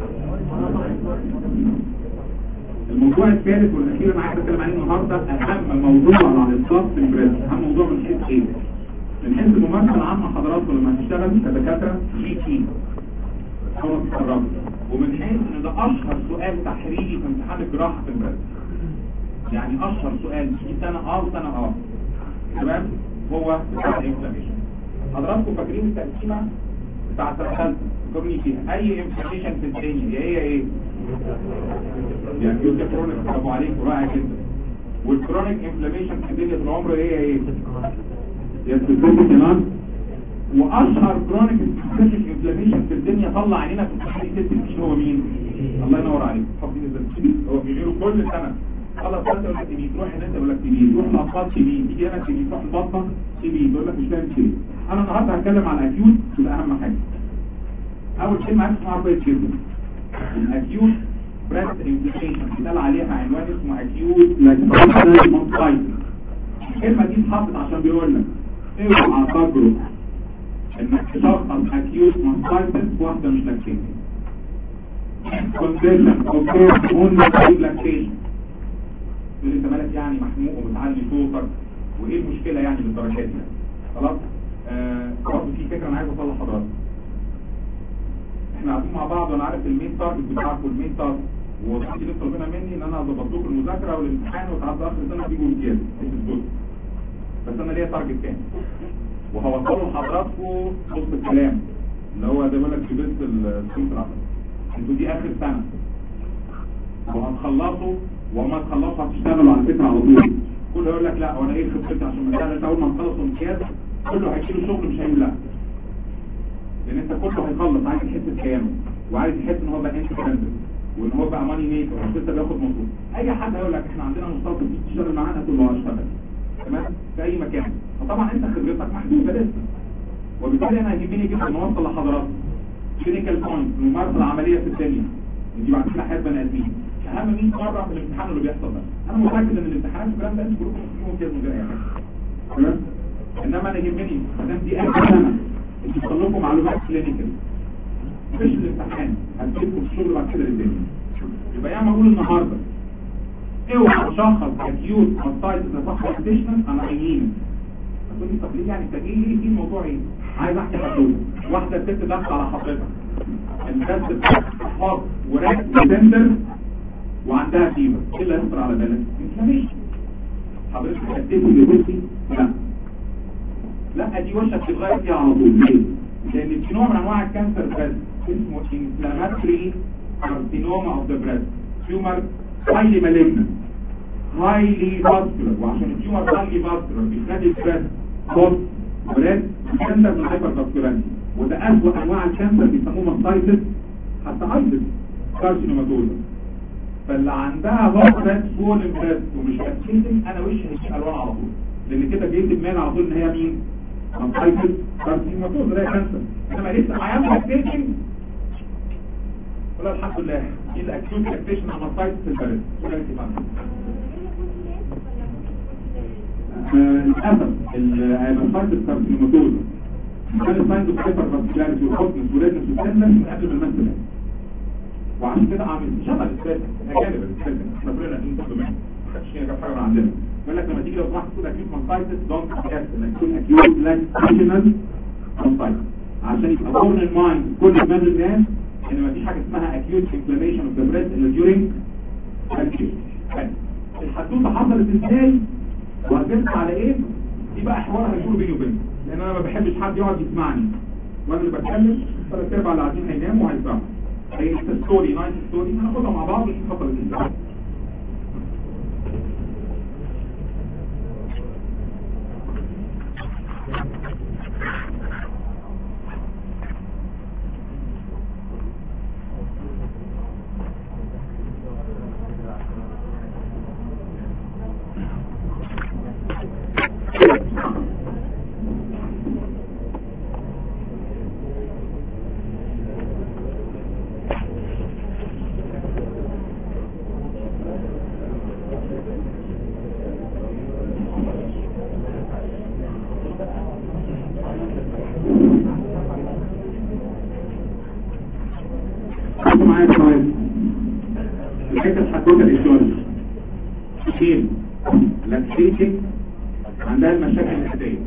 الموضوع الثالث والاخير انا عايز اتكلم عليه النهارده اهم موضوع على الاطلاق في البريد اهم موضوع من حيث ايه؟ من حيث الممارسه العامه حضراتكم لما هتشتغل كدكاتره جي تي صوره تتخرجوا ومن حيث ان ده اشهر سؤال تحريري في امتحان الجراحه في البريد يعني اشهر سؤال في سنه اه وسنه اه تمام هو بتاع الانفلاميشن حضراتكم فاكرين التقسيمه بتاعت الثالثه فكرني فيها اي انفلاميشن في الدنيا هي ايه يعني يوجد كرونيك برافو عليك رائع جدا والكرونيك انفلاميشن في الدنيا طول عمره هي ايه يا سبيسيفيك كمان واشهر كرونيك سبيسيفيك انفلاميشن في الدنيا طلع علينا في التحليل ست سنين هو مين الله ينور عليك حافظين ازاي هو بيغيروا كل سنه خلاص انت يقول لك تبي تروح هنا انت يقول لك تبي تروح الاطفال تبي تيجي هنا تبي تروح البطنه تبي يقول لك مش فاهم تبي انا النهارده هتكلم على الاكيوت وده اهم حاجه اول كلمه عايز اسمعها كويس جدا الاكيوت بريست انفلاميشن بيتقال عليها عنوان اسمه اكيوت لاكتوزال مونسايتس الكلمه دي اتحطت عشان بيقول لك اوعى تجرؤ انك تشخص اكيوت مونسايتس واحده مش لاكتيشن كونديشن اوكي اون لاكتيشن تقول انت مالك يعني محموق وبتعلي صوتك وايه المشكله يعني بالدرجات دي خلاص آه برضه في فكره انا عايز اوصلها لحضرتك احنا قاعدين مع بعض وانا عارف المين تارجت بتاعكم المين تارجت وانتوا اللي طالبينها مني ان انا اظبط لكم المذاكره والامتحان وتعدي اخر السنه تيجوا امتياز جزء بس انا ليا تارجت تاني وهوصله لحضراتكم وسط الكلام اللي هو زي ما بقول لك في بيت السمت العقل انتوا دي اخر سنه وهتخلصوا وما تخلصوا هتشتغلوا على فكره على طول كله يقول لك لا وانا ايه خطتي عشان ما تعملش اول ما تخلصوا امتياز كله هيشيل شغل مش هيقول لا لان انت كله هيخلص عايز يحس بكيانه وعايز يحس ان هو بقى اندبندنت وان هو بقى ماني ميكر ومش لسه بياخد مصروف اي حد هيقول لك احنا عندنا مستوى تيجي تشتغل معانا تقول له هشتغل تمام في اي مكان فطبعا انت خبرتك محدوده لسه وبالتالي انا يهمني جدا نوصل لحضراتكم كلينيكال بوينت الممارسه العمليه في الدنيا دي بعد كده حياه بني ادمين اهم 100 مره في الامتحان اللي بيحصل ده انا متاكد ان الامتحانات الكلام ده انتوا كلكم فيهم امتياز من غير اي حاجه تمام انما انا يهمني ما دام دي اخر سنه انتوا بتطلعوا لكم معلومات كلينيكال مش الامتحان هتجيبكم الشغل بعد كده للدنيا يبقى ياما اقول النهارده اوعى تشخص اكيوت ماستايتس صح اديشنال انا عينين هتقول لي طب ليه يعني انت ايه ايه ايه الموضوع ايه عايز احكي حدود واحده ست داخله على حضرتك الست بتحفظ وراك سنتر وعندها فيبر ايه اللي هيخطر على بالك انفلاميشن حضرتك هتدي بيبسي لا لا دي وشك تتغير فيها على طول ليه لان في نوع من انواع الكانسر بريست اسمه inflammatory carcinoma of the breast tumor highly malignant highly vascular وعشان التيومر highly vascular بيخلي البريست هوت بريست كانسر من الهايبر فاسكولاريتي وده اسوأ انواع الكانسر بيسموه ماستايتس حتى ايضا كارسينوماتوزا فاللي عندها هوت بريست فول بريست ومش بتكتم انا وشي هيجيب الوان على طول لان كده بيكتب مان على طول ان هي مين ماستايتس كارسينوماتوزا ده كانسر انما لسه معايا بتكتم ولا الحمد لله دي الاكيوت لاكتيشن على ماستايتس في البرد ولا انت فاهم للاسف الماستايتس كارسينوماتوزا كان الساينز اوف هايبر فاسكولاريتي وحوتنس ولادنس وستنس من قبل ما المنسى وعشان كده عامل شبه الاسباب اجانب الاسباب احنا كلنا قاعدين تحت منه محدش فينا جاب حاجه من عندنا يقول لك لما تيجي لو سمحت تقول اكيوت مانسايتس دونت فورجيت انك تقول اكيوت لاكتيشنال مانسايتس عشان يبقى بورن المايند كل دماغ الناس ان مفيش حاجه اسمها اكيوت انفلاميشن اوف ذا بريست الا during acute الحدوته حصلت ازاي وهترسى على ايه دي بقى حوار هيكون بيني وبينك لان انا ما بحبش حد يقعد يسمعني وانا اللي بتكلم ثلاث ارباع اللي قاعدين هيناموا وهيسمعوا هي ستوري نايت ستوري هناخدها مع بعض ونشوف حصلت ازاي خدوا معايا شوية الحته الحدوته الايديولوجي كتير لاكتيتك عندها المشاكل الحياتيه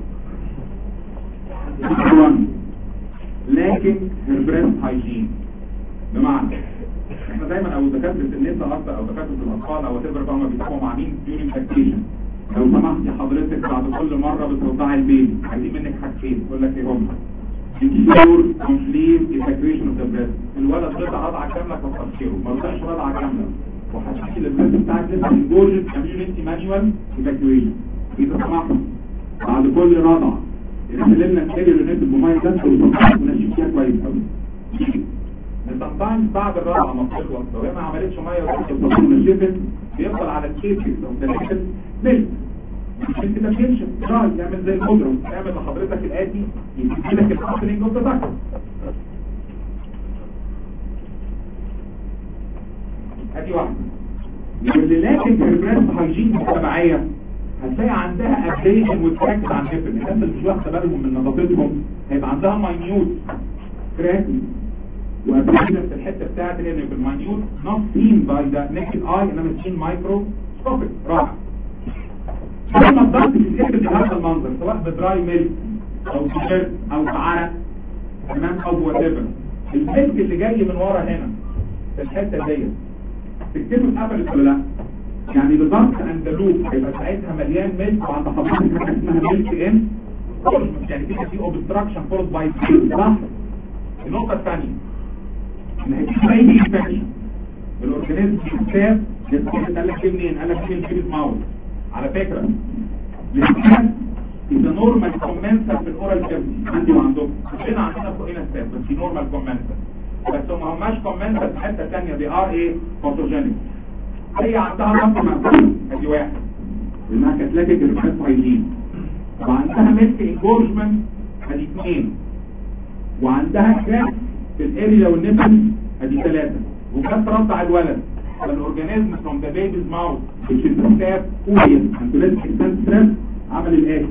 طبعا لكن هيربريست هايجين بمعنى احنا دايما او دكاتره النساء اكتر او دكاتره الاطفال او تقدر بقى هم بيتابعوا مع مين ديورنج لاكتيشن لو سمحتي حضرتك بعد كل مره بترضعي البيبي عايزين منك حاجتين يقول لك ايه هم ensure complete evacuation of the breast الولد رضع رضعة كاملة فتفكره ما رضعش رضعة كاملة وهتحكي البريست بتاعك لسه انجورجد community manual evacuation إذا سمحت بعد كل رضعة استلمنا الكارير اللي نزل بمية ده ونشيك فيها كويس قوي sometimes بعد الرضعة ما بتخلص لو هي ما عملتش مية ونشفت بيفضل على الكيسكس او دليل ملك انت ما تمشي راي تعمل زي القدرة تعمل لحضرتك الاتي يجي لك الاوبننج اوف ذا ادي واحده واللي لكن البريست هايجين مجتمعيه هتلاقي عندها ابديشن وتراكت عن نفل الناس اللي مش واخده بالهم من نظافتهم هيبقى عندها ماينيوت كراكي وابديشن في الحته بتاعت اللي في الماينيوت نوت سين باي ذا نيكد اي انما سين مايكروسكوبيك رائع لما الضغط بيتكتب بهذا المنظر سواء بدراي ميلك او تيشيرت او بعرق تمام او وات ايفر الميلك اللي جاي من ورا هنا في الحته ديت تكتبه اتقفلت ولا لا يعني بالضغط عند لوب هيبقى ساعتها مليان ميلك وعند حضرتك حاجه اسمها ميلك ان يعني كده في اوبستراكشن فولد باي صح النقطه الثانيه ان هيجي اي انفكشن الاورجانيزم بيتساب قال لك ايه منين قال لك من الكيريز ماوس على فكرة الإسكان إذا نورمال كومنسر في الأورال كافيتي عندي وعندكم كلنا عندنا فوقنا ستات بس دي نورمال كومنسر بس هم هماش كومنسر في حتة تانية دي ار ايه فوتوجينيك هي عندها رقم مقبول ادي واحد لانها كانت لكن جربات هايجين وعندها ميلك انجورجمنت ادي اثنين وعندها كراك في الاريا والنفس ادي ثلاثة وكانت رضع الولد فالاورجانيزم from the baby's mouth which is the staph aureus and to let extend stress عمل الاتي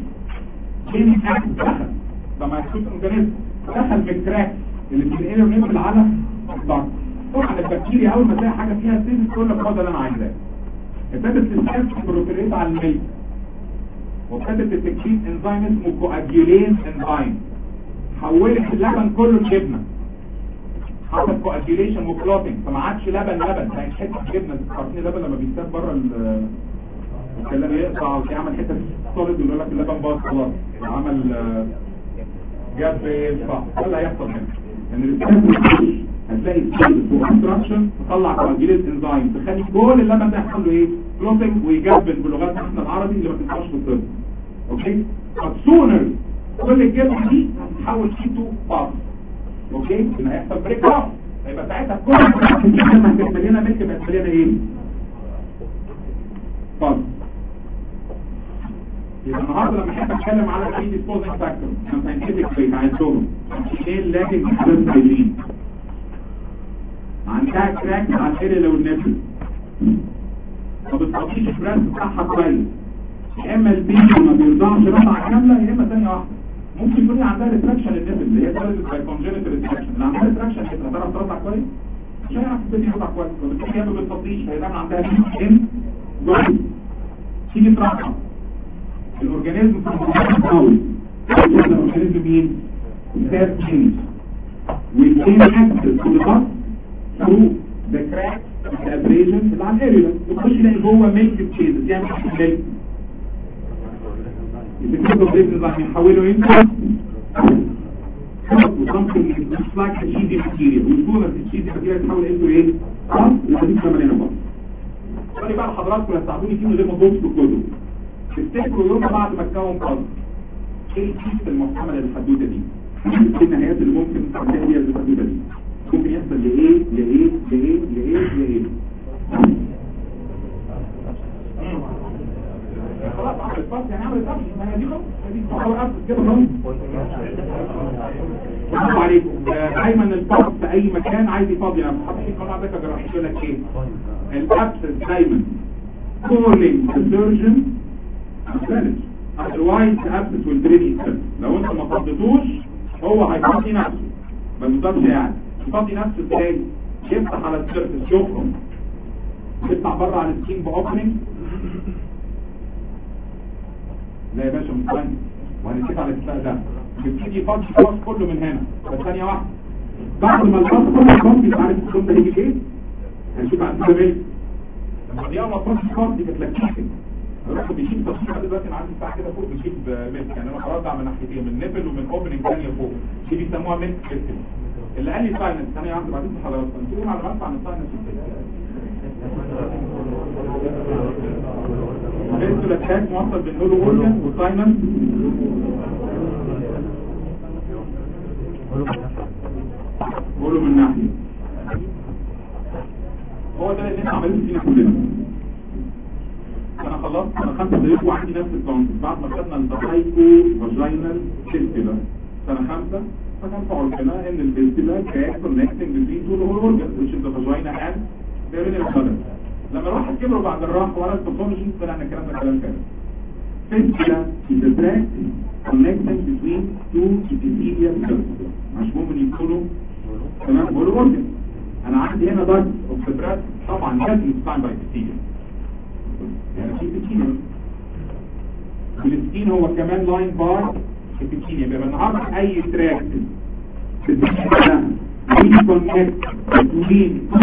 جين اكت دخل لما يكون اورجانيزم دخل بالكراك اللي في الانر نيفل على الضغط طبعا البكتيريا اول ما تلاقي حاجه فيها سيل تقول لك هو ده اللي انا عايزاه ابتدت تستخدم بروتينات على الميت وابتدت تكتيك انزيم اسمه كواجيولين انزيم حولت اللبن كله لجبنه حصل كواجيوليشن وكلوتنج فما عادش لبن لبن بقت حته جبنه عارفين اللبن لما بيتساب بره ال الكلام يقطع ويعمل حته سوليد ويقول لك اللبن باظ خلاص عمل جاب يدفع ده اللي هيحصل هنا ان الاساس هتلاقي سيلز وابستراكشن تطلع كواجيوليت انزيم تخلي كل اللبن ده يحصل له ايه كلوتنج ويجبن بلغتنا احنا العربي اللي ما تنفعش في الطب اوكي فسونر كل الجبنه دي هتتحول كيتو باظ اوكي ان هيحصل بريك اب هيبقى ساعتها كل لما هتبقى مليانه ملك بقت مليانه ايه فاضي يبقى النهارده لما احب اتكلم على البري ديسبوزنج فاكتور انا ساينتفك بيت عايزهم ايه لكن بس عايزين عندها كراك على الاريا لو النفس ما بتقضيش البراس بتاعها كويس يا اما البيبي ما بيرضعش رضعه كامله يا اما ثانيه واحده ممكن يكون عندها ريتراكشن النفس اللي هي ثالث باي كونجنتال ريتراكشن اللي عندها ريتراكشن هتعرف ترضع كويس مش هيعرف البيبي يرضع كويس وبالتالي هي ما بتفضيش هيبقى عندها ان جوي تيجي ترقم الاورجانيزم في المحاول الاورجانيزم مين؟ ستاب تشينج ويتين اكسس to the bus through the crack the abrasion اللي على الاريولا وتخش يلاقي جوه ميلك تشيزز يعني ميلك يبقى كده راح يحولوا انت وصمكم looks like a cheesy material والصورة الcheesy material تحول انتوا ايه؟ خلاص الحديث كمان هنا بقى سؤالي بقى لحضراتكم لا تساعدوني فيه من غير ما تبصوا في الكتب تفتكروا يوم بعد ما تكون قصد ايه الكيس المحتملة للحدوتة دي؟ ايه النهايات اللي ممكن تنتهي بيها الحدوتة دي؟ ممكن يحصل لايه لايه لايه لايه لايه خلاص عملت فاس يعني عملت فاس ما هي دي خلاص دي خلاص كده خلاص برافو عليكم دايما الفاس في اي مكان عايز يفضي نفسه حتى في قناعه بك جراحيه يقول لك ايه الابسس دايما calling the surgeon manage otherwise the abscess will drain itself لو انت ما فضيتوش هو هيفضي نفسه ما بيفضلش يعني يفضي نفسه ازاي يفتح على السيرفس يخرج يفتح بره على السكين باوبننج لا يا باشا مش ثاني وهنتفق على الاتفاق ده بيبتدي يفضي الراس كله من هنا بس ثانيه واحده بعد ما الراس كله يفضي عارف الكلام ده هيجي فين؟ هنشوف على السبيل لما دي اول ما تفضي الراس دي كانت لكيكه الراجل بيشيل تصوير دلوقتي انا عندي ساعه كده فوق بيشيل ملك يعني انا برضع من ناحيتين من نيبل ومن اوبننج ثانيه فوق دي بيسموها ملك سيستم اللي قال لي ساينس ثانيه واحده بعدين حضرتك انتوا معلومات عن الساينس بنتو لكات موصل بين نولو اورجن وساينس قولوا من ناحيه هو ده اللي احنا عملناه فينا كلنا انا خلصت انا خمسة دقيقة وعندي نفس الكونسيبت بعد ما خدنا البايكو فاجينال فيستيلا سنة خمسة فكان في عرفنا ان الفيستيلا كان connecting between two whole organs which is the vagina and the urinary bladder لما الواحد كبروا بعد الراحة ورا الباثولوجي طلع ان الكلام ده كلام كده فيستيلا is a tract connecting between two epithelial cells مش ممكن يكونوا تمام whole organ انا عندي هنا ضغط اوف ذا طبعا لازم يستعمل باي epithelial يعني في بكينيا والسكين هو كمان لاين بار في بكينيا بيبقى نعرف اي تراك في الدنيا كونكت بين ما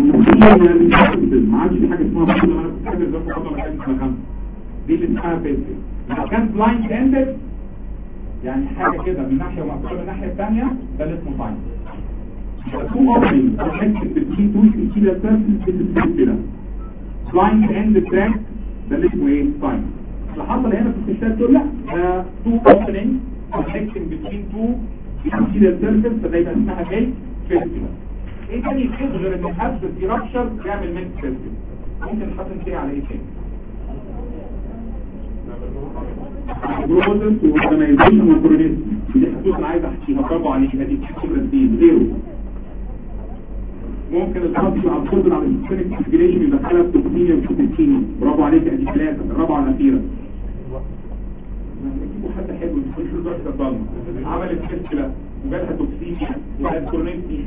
عادش في حاجه اسمها بطل انا كنت فاكر زي بطل مكان اسمها خمسه دي اللي اسمها بيزل لو كان بلايند اندد يعني حاجه كده من ناحيه ومقفوله من الناحيه الثانيه ده اللي اسمه ساين two openings connected between two epithelial surfaces is the blind end track ده اللي اسمه ايه ساين اللي حصل هنا في الكتاب دول لا ده تو اوبننج connecting between two epithelial surfaces فده يبقى اسمها ميلك فيستيفال ايه تاني يفيد غير ان الابسس يرابشر يعمل ميلك فيستيفال ممكن نحط فيه على ايه تاني بروسس واورجنايزيشن وكورونيزم دي حدود انا عايز احكيها برافو عليك ادي كتير دي غيره ممكن الخط مع القدر على السيستمك انتجريشن يدخلها في توكسينيا وكوتيكينيا برافو عليك ادي ثلاثه الرابعه الاخيره نجيبوا حد حلو يدخل درجه الضلمه عملت مشكله وجالها توكسينيا وجالها كورنيتي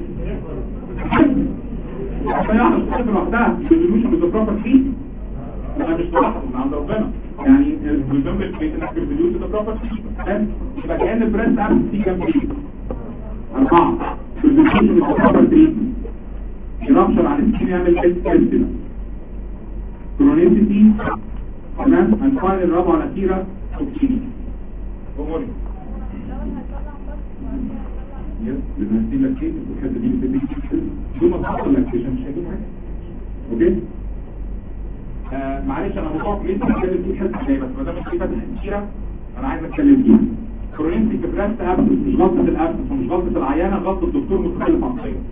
عشان يعرف الصفر لوحدها الريزولوشن از بروبر فيه انا مش بلاحظ من عند ربنا يعني الريزولوشن البيت انك ريزولوشن از بروبر فيه يبقى كان البريست ابس فيه كام فيه اربعه الريزولوشن از بروبر فيه يرابشر على السكين يعمل كالسيلا كرونيسيتي تمام هنفايل الرابعة الأخيرة توكسيني أموري يس بنهدي لك ايه الحته دي بتديك ثم تحصل لك مش هجيب حاجه اوكي آه معلش انا متوقع لسه هتكلم فيه الحته دي بس ما دام في فتحه كتيره انا عايز اتكلم فيها كرونيسيتي بريست ابسس مش غلطه الابسس ومش غلطه العيانه غلطه الدكتور متخلف عن الصيغه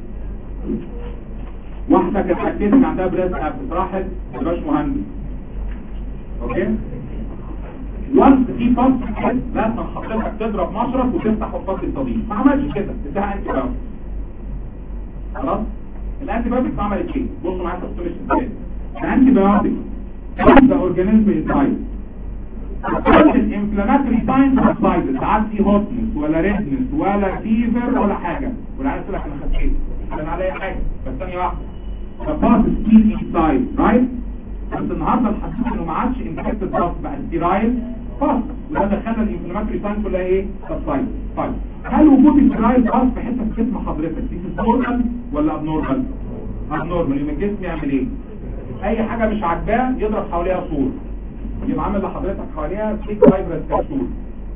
واحدة كانت حكيتك عندها بريست ابس راحت تبقاش مهندس اوكي وانت في فصل لازم حضرتك تضرب مشرط وتفتح وسط الصديق ما عملش كده اداها انتي بايوتيك خلاص الانتي بايوتيك عملت ايه بصوا معايا تفصيل ازاي الانتي بايوتيك ده اورجانيزم انسايد الانفلاماتوري ساينز سايد ساعات في هوتنس ولا ريدنس ولا فيفر ولا حاجه والعيال تقول لك انا خفيت انا عليا حاجه بس ثانيه واحده the part is still inside right بس النهارده الحساس انه ما عادش انفكتد باس بقى ستيرايل باس وده اللي خلى الانفلاماتوري ساين كلها ايه سبسايد طيب هل وجود ستيرايل باس في حته في جسم حضرتك دي نورمال ولا ابنورمال ابنورمال يبقى الجسم يعمل ايه اي حاجه مش عاجباه يضرب حواليها صور يبقى عامل لحضرتك حواليها سيك فايبرس كبسول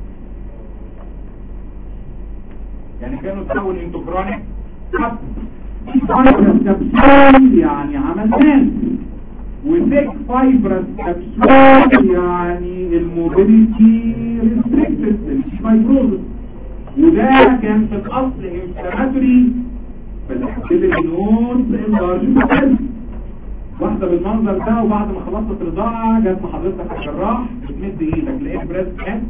يعني كانوا تحول انتوكرونيك فايبرس كبسول يعني عمل ناس وسيك فايبرس كبسول يعني الموبيليتي ريستريكتد الفايبروزس وده كان في الاصل انفلاماتوري فالحبيب انلارج واحدة بالمنظر ده وبعد ما خلصت الرضاعة جت حضرتك الجراح بتمد ايدك لقيت بريست كان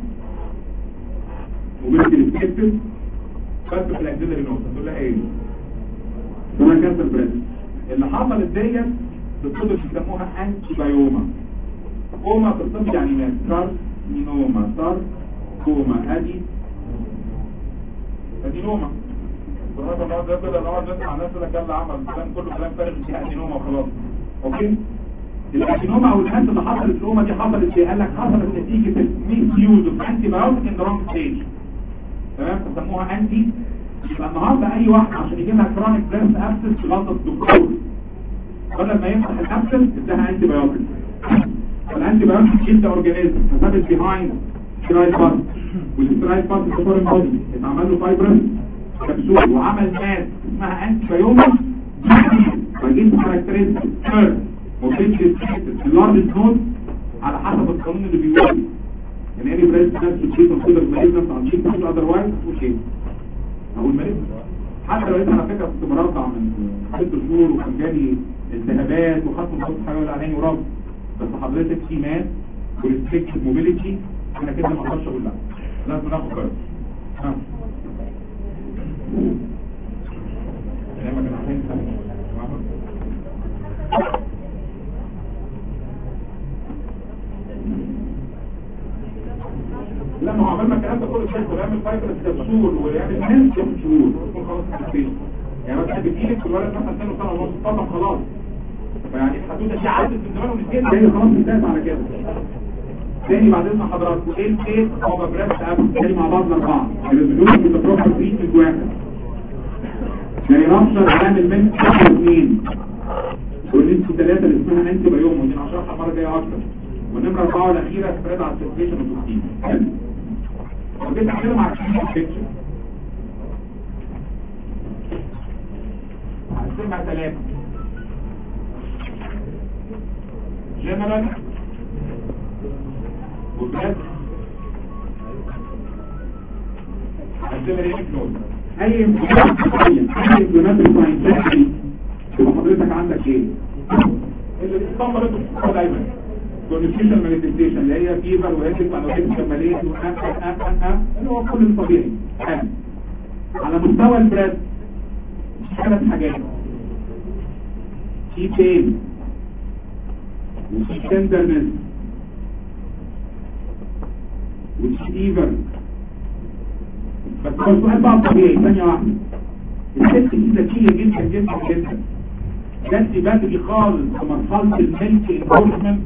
وبنت السكتس بس في الاكزيلري نوت تقول لها ايه؟ اسمها كانسر بريست اللي حصلت ديت في الطب بيسموها انتي بايوما كوما في الطب يعني مات سار مينوما سار كوما ادي ادينوما والنهارده النهارده ده كده نقعد نسمع ناس يقول لك يلا عمل كلام كله كلام فارغ دي ادينوما وخلاص اوكي الادينوما او الهات اللي حصلت الروما دي حصلت ايه قال لك حصلت نتيجه الميس يوز اوف انتي بايوتيك ان ذا رونج ستيج تمام فسموها انتي يبقى النهارده اي واحد عشان يجي لها كرونيك بريست ابسس غلط الدكتور بدل ما يفتح الابسس اداها انتي بايوتيك فالانتي بايوتيك كيل ذا اورجانيزم فثبت بيهايند سترايد بارت والسترايد بارت في الفورين بودي اتعمل له فايبرس كبسول وعمل ماس اسمها انتي بايوما فجيت كاركترستيك ثيرد موبيلتي اللارج نود على حسب القانون اللي بيقول يعني ايه بريست نفس الشيء تنقل الماليزنس عن شيء تنقل اذروايز وشيء اقول ماليزنس حتى لو انت على فكره كنت مرضع من ست شهور وكان جالي التهابات وخدت مضاد حيوي العينين ورب بس حضرتك في ماس وريستريكتد موبيليتي انا كده ما اقدرش اقول لا لازم ناخد بالك ها لما كان عايزين لا ما هو عملنا الكلام ده كله ازاي ويعمل فايبر كبسول ويعمل ناس كبسول يكون خلاص التسفيل يعني مثلا بتجيلك الولد مثلا سنه سنه ونص طبعا خلاص فيعني الحدوده دي عدت من زمان ونسيت تاني خلاص انتهت على كده تاني بعد اذن حضراتكم ايه الفيت هو بريست اب تاني مع بعض الاربعه الريزولوشن في البروبر تريتمنت واحد يعني رابشر عامل من اثنين والنسبة ثلاثة اللي اسمها انتي بايوم ودي هشرحها المرة الجاية اكتر والنمرة أربعة والأخيرة سبريد على السيركيشن والتوكسين وجيت أتكلم على الكلينيك بيكتشر هقسمها ثلاثة جنرال وبلاد هقسمها ليه نود اي انفلامات اي انفلامات ساينتفك يبقى حضرتك عندك ايه اللي بيستمر انتوا دايما كونستيشن مانيفستيشن اللي هي فيفر وهيدك وانوهيدك كماليه اللي هو كل الطبيعي حاجة. على مستوى البريد ثلاث حاجات في بين وفي تندرنس وفي فيفر بس هو السؤال بقى طبيعي ثانية واحدة الست دي ذكية جدا جدا جدا جت بدري خالص في مرحلة الملك انفورسمنت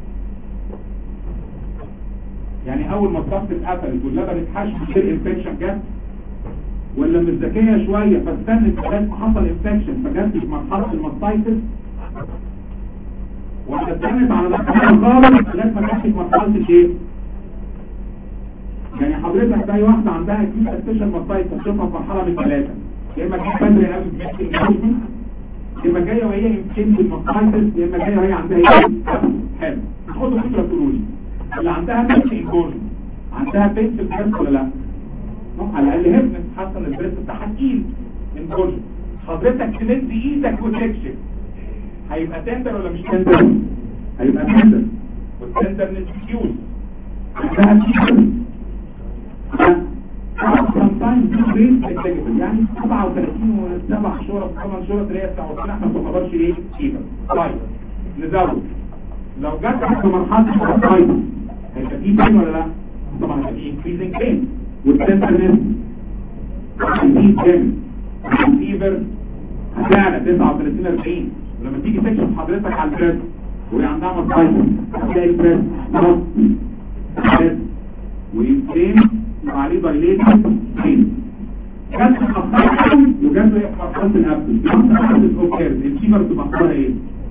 يعني اول ما الضغط اتقفلت واللبن اتحش بيصير انفكشن جت ولا مش ذكية شوية فاستنت لغاية ما حصل انفكشن فجت في مرحلة الماستايتس ولا استنت على مرحلة خالص لغاية ما جت في مرحلة الايه؟ يعني حضرتك زي واحدة عندها كيس استيشن ماستايتس تشوفها في مرحلة من ثلاثة يا اما جت بدري قوي بملك انفورسمنت يا اما جايه وهي يمكن بالمصايتس يا اما جايه وهي عندها ايه حلو خدوا فكره تقولوا لي اللي عندها بنت انكورن عندها بنت البريست ولا لا على الاقل هبنت حاسه ان البريست بتاعها تقيل انكورن حضرتك تمد ايدك وتكشف هيبقى تندر ولا مش تندر هيبقى تندر والتندر نسبيوز عندها فيبر sometimes do great executive يعني 37 وسبع شهور ثمان شهور اللي هي 29 احنا ما نعتبرش ايه فيبر طيب نزود لو جت في مرحله الفايت هيبقى في بين ولا لا طبعا هيبقى في increasing pain والتمبرنس هيزيد جامد الفيبر هتعلى 39 40 ولما تيجي تكشف حضرتك على البريد وهي عندها مصايب هتلاقي البريس نط بريس ويمكن وعليه دايليتد سكين كانت متأخرة وجات له في مرحلة الأبل مرحلة الأوكيرز الفيبر تبقى أخبارها إيه؟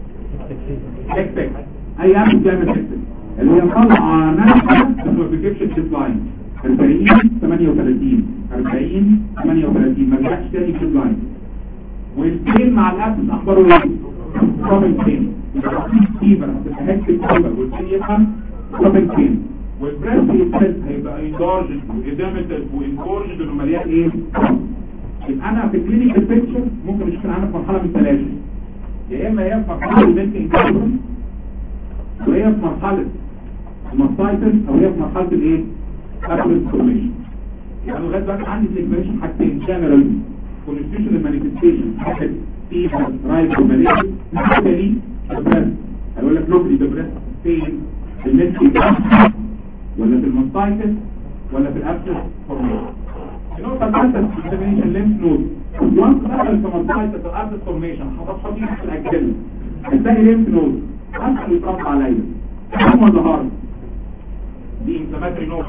تك أي أبل بتعمل تك اللي هي طالعة نفسها بس ما بتجيبش الكيس لاين 40 38 40 38 ما رجعش تاني كيس لاين والسكين مع الأبل أخباره إيه؟ كومن سكين يبقى فيبر هتبقى هيكتب فيبر والسكين يبقى كومن سكين والبريس يتسد هيبقى انجارجد وادامتد وانجورجد انه مليان ايه يبقى انا في كلينيكال بيكتشر ممكن اشوف انا في مرحله من ثلاثه يا اما هي في مرحله البنت انكابرن وهي في مرحله الماستايتس او هي في مرحله الايه ابريس فورميشن يعني لغايه دلوقتي عندي الانفليشن حاجتين جنرال كونستيوشنال مانيفستيشن واحد فيفر رايت وماليز نحكي البريس هيقول لك لوبلي ده بريس فين في الميسكي ولا في الماستايتس ولا في الابسس فورميشن النقطة الثالثة الاكزامينيشن لينف نود وانس دخل في الماستايتس الابسس فورميشن حطت فيه في الاجل هتلاقي لينف نود اسهل يتربط عليا كم ولا هارد دي انفلاماتري نود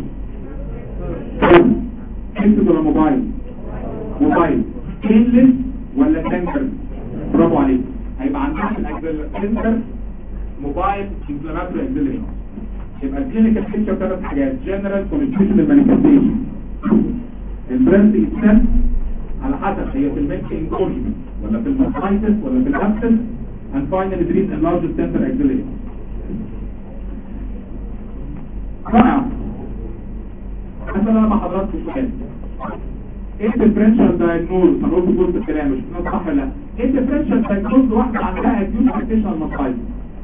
انت ولا موبايل موبايل كينلس ولا سنتر برافو عليك هيبقى عندنا في الاجل سنتر موبايل انفلاماتري اكزيلري يبقى الكلينيكال بيكتشر ثلاث حاجات جنرال كونستيوشنال مانيفستيشن البرنس يتسن على حسب هي في الميلك انكورجمنت ولا في الماستايتس ولا في الابسس and finally there is a large center axillary رائع مثلا انا مع حضراتكم سؤال ايه الديفرنشال دايجنوز هنقول في وسط الكلام مش كده صح ولا لا ايه الديفرنشال دايجنوز واحده عندها اكيوت ارتيشنال ماستايتس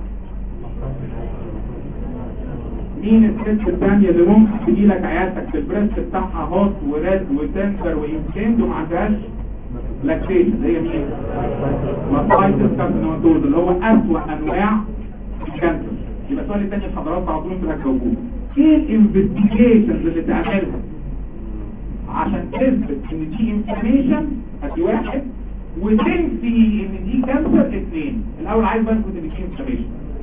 مين الست الثانية اللي ممكن تجي لك عيادتك في البريست بتاعها هوت وريد وتنسر ويمكن وما عندهاش لاكتيشن اللي هي مين؟ ماستايتس كارسينوماتوز اللي هو أسوأ أنواع الكانسر يبقى السؤال الثاني الحضارات على طول انتوا هتجاوبوه ايه الانفستيجيشنز اللي تعملها عشان تثبت ان دي انفلاميشن ادي واحد وتنفي ان دي كانسر اثنين الاول عايز بثبت ان دي انفلاميشن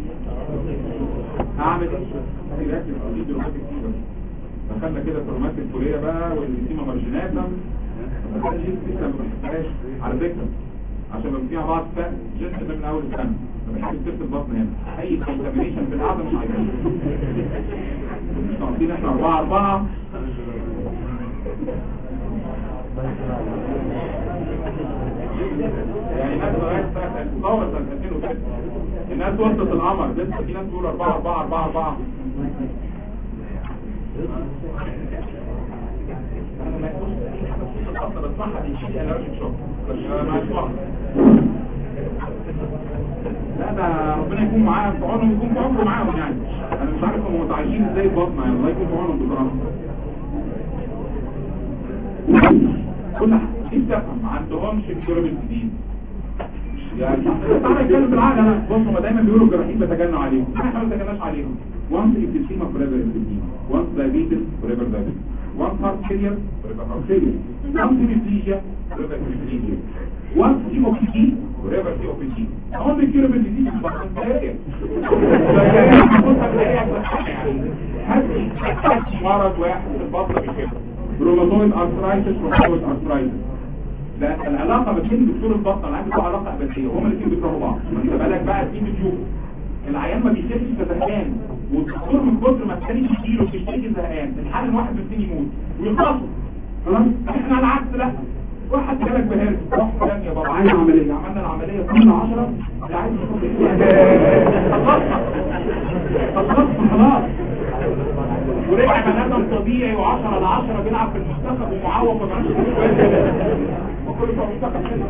هعمل ايه؟ دخلنا كده في رومات الكورية بقى والانتيما مارجيناتا لسه ما بحبهاش على فكرة عشان ما فيها بعض فات جنس من اول السنة ما بحبش تفت البطن هنا اي كونتامينيشن في القعدة مش عايزين مش ناقصين احنا اربعة اربعة يعني الناس لغاية سنة تصور سنة 2006 الناس وصلت القمر لسه في ناس تقول 4 4 4 4 لا ده ربنا يكون معاهم في عونهم يكون في عمره معاهم يعني انا مش عارف هم متعايشين ازاي ببطنه يعني الله يكون في عونهم بصراحه كل حاجه تفهم ما عندهمش الكيرب الجديد يعني تعالى نتكلم بالعقل انا بص هم دايما بيقولوا الجراحين بتجنوا عليهم احنا ما بنتجناش عليهم وانس اكتشيما فوريفر اكتشيما وانس دايابيتس فوريفر دايابيتس وانس هارت فيلير فوريفر هارت فيلير وانس هيميبليجيا فوريفر هيميبليجيا وانس سي او بي تي فوريفر سي او بي تي هم بيكيروا بالديزيز بس انتهايه هاتي مرض واحد في البطن بيكيروا روماتويد ارثرايتس روماتويد ارثرايتس ده العلاقه ما بين دكتور البطن والعيان بتبقى علاقه ابديه هما الاثنين بيكرهوا بعض انت بالك بقى تيجي تشوف العيان ما بيشيلش زهقان والدكتور من كتر ما الثاني يشيله بيشتكي زهقان الحال الواحد من الاثنين يموت ويخلصوا خلاص احنا على العكس لا واحد جالك بهرس روح فلان يا بابا عايز عمليه عملنا العمليه كل 10 لا عايز خلصنا خلصنا خلاص ورجع بني ادم طبيعي و10 على 10 بيلعب في المنتخب ومعوق وما عرفش وكل شويه منتخب كده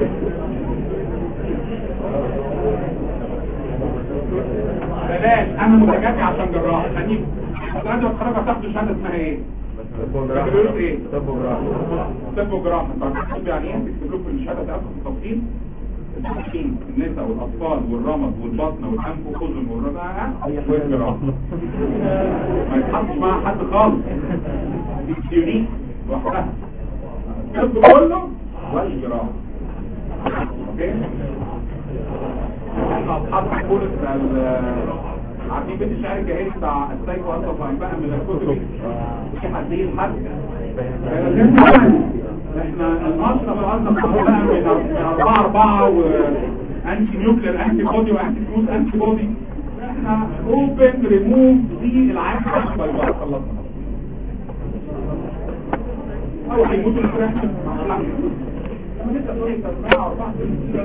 بلاش انا متجدي عشان جراح خليك حضرتك اتخرج هتاخد شهاده اسمها ايه؟ بيقولوا ايه؟ طب وجراحه طب تكتب يعني ايه؟ تكتب لكم الشهاده تاخد التفصيل التحكيم النساء والاطفال والرمد والبطن والانف والخزن والرماء والجراحه ما يتحطش مع حد خالص دي يونيك لوحدها الطب كله والجراحه اوكي اصحاب الكورس بتاع ال- عارفين بيت الشعر الجاهلي بتاع السايكو اصلا فاهم بقى من الكتب في حدين حد احنا المشرب الاصلا بقى من 4 4 وانتي نيوكلير انتي بودي وانتي فلوس انتي بودي احنا اوبن ريموف دي العام باي باي خلصنا او هيموتوا الفراخ لما نبدا نقول تسمع اربعه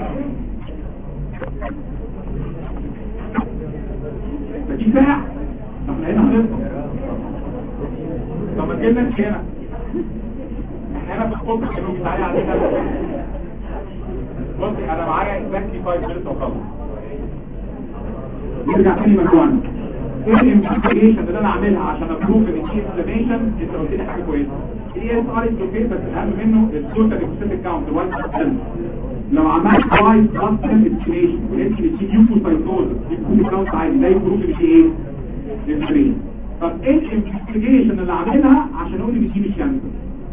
دي ساعة احنا هنا هنفضل طب ما تجيلناش هنا احنا هنا في الصبح كانوا بيتعالي علينا بصي انا معايا اكزاكتلي 5 minutes وخلص نرجع تاني مجموعنا ايه الانفستيجيشن اللي انا اعملها عشان ابروف ان دي انفلاميشن انت قلت لي حاجه كويسه الاي اس ار از اوكي بس الاهم منه التوتال ليكوسيتيك كاونت 1 لو عملت كويس بلس انفستيجيشن ولقيت ان في ليوكوسايتوز ليكوسيتيك كاونت عالي ده يبروف ان في ايه؟ انفلاميشن طب ايه الانفستيجيشن اللي اعملها عشان اقول ان دي مش كانسر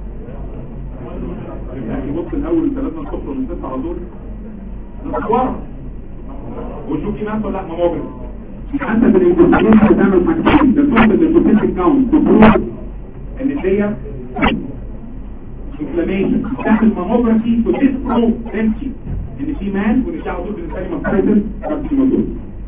يعني بص الاول ثلاثة الصفر من ستة على طول نصورها ونشوف دي ناس ولا لا ماموجرافي انت في الانفستيجيشن بتعمل حاجتين ده توصل للبروتيك كاونت تبروف ان دي انفلاميشن تعمل ماموجرافي تو ديسبروف سنتي ان في مان وان في على طول بالنسبه لي ماستايتس كارسينوزول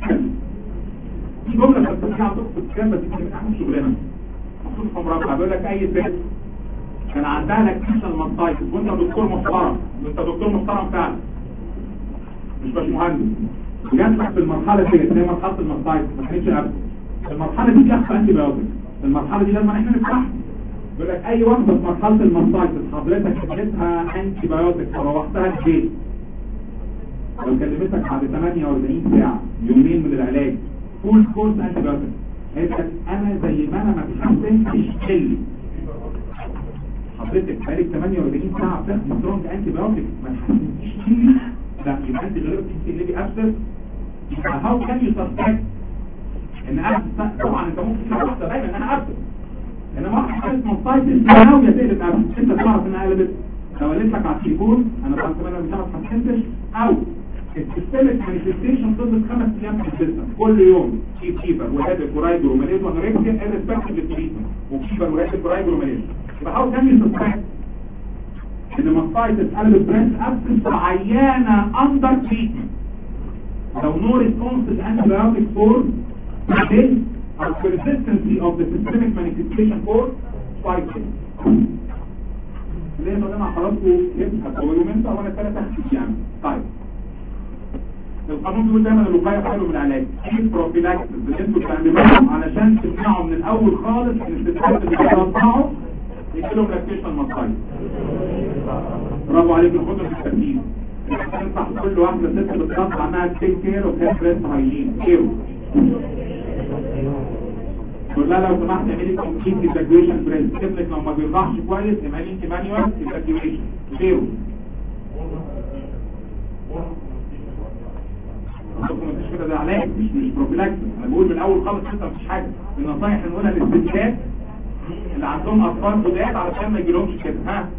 دي جمله بس على طول في الكلام بس دي بتعمل شغلنا مخصوص في مربع بيقول لك اي ست كان عندها لاكتيشن ماستايتس وانت دكتور محترم وانت دكتور محترم فعلا مش باش مهندس وجات لك في المرحله دي اللي هي مرحله الماستايتس ما كانتش قبل المرحله دي بيحصل انتي بايوتيك المرحله دي لازم احنا نفتحها بيقول لك اي واحده في مرحله الماستايتس حضرتك اديتها انتي بايوتيك فروحتها البيت لو كلمتك بعد 48 ساعه يومين من العلاج فول كورس انتي بايوتيك قالت لك انا زي ما انا ما اتحسنتش حلي حضرتك بقالك 48 ساعه بتاخد سترونج انتي بايوتيك ما اتحسنتيش حلي لا يبقى انت غير تنسي ابسط يبقى هاو كان يو سسبكت ان ابسط طبعا انت ممكن تحط واحده دايما انها ابسط انما واحده كانت مصايتس ناويه تقلب ابسط انت تعرف انها قلبت لو قالت لك على التليفون انا بعد 48 ساعه ما اتحسنتش او السيستمك مانيفستيشن فضلت خمس ايام في السيستم كل يوم في فيبر وهادف ورايدر وماليز وانوركسيا irrespective للتريتمنت وفيبر وهادف ورايدر وماليز يبقى هاو كان يو سسبكت ان ماستايتس قلبت برانش ابسنس عيانه اندر تريتمنت لو no response to the antibiotic for days or persistency of the systemic manifestation for five days ليه طبعا حضراتكم يبقى هتطولوا منها وانا ثلاثة يعني طيب القانون بيقول دايما الوقايه خير من العلاج ايه البروفيلاكسس اللي انتوا بتعملوهم علشان تمنعوا من الاول خالص ان الستات اللي بيتوقعوا يجيلهم لاكتيشن مصايب برافو عليك الخضر في الترتيب تنصح كل واحدة ست بتقطع عنها تيك كير اوف هيد بريست هايجين كيرو تقول لها لو سمحت اعملي كومبليت ايفاكيويشن بريست ابنك لو ما بيرضعش كويس اعملي انت مانيوال ايفاكيويشن كيرو عندكم مش كده ده علاج مش مش بروفيلاكسس انا بقول من الاول خالص انت مفيش حاجه النصايح اللي نقولها للستات اللي عندهم اطفال جداد علشان ما يجيلهمش كده ها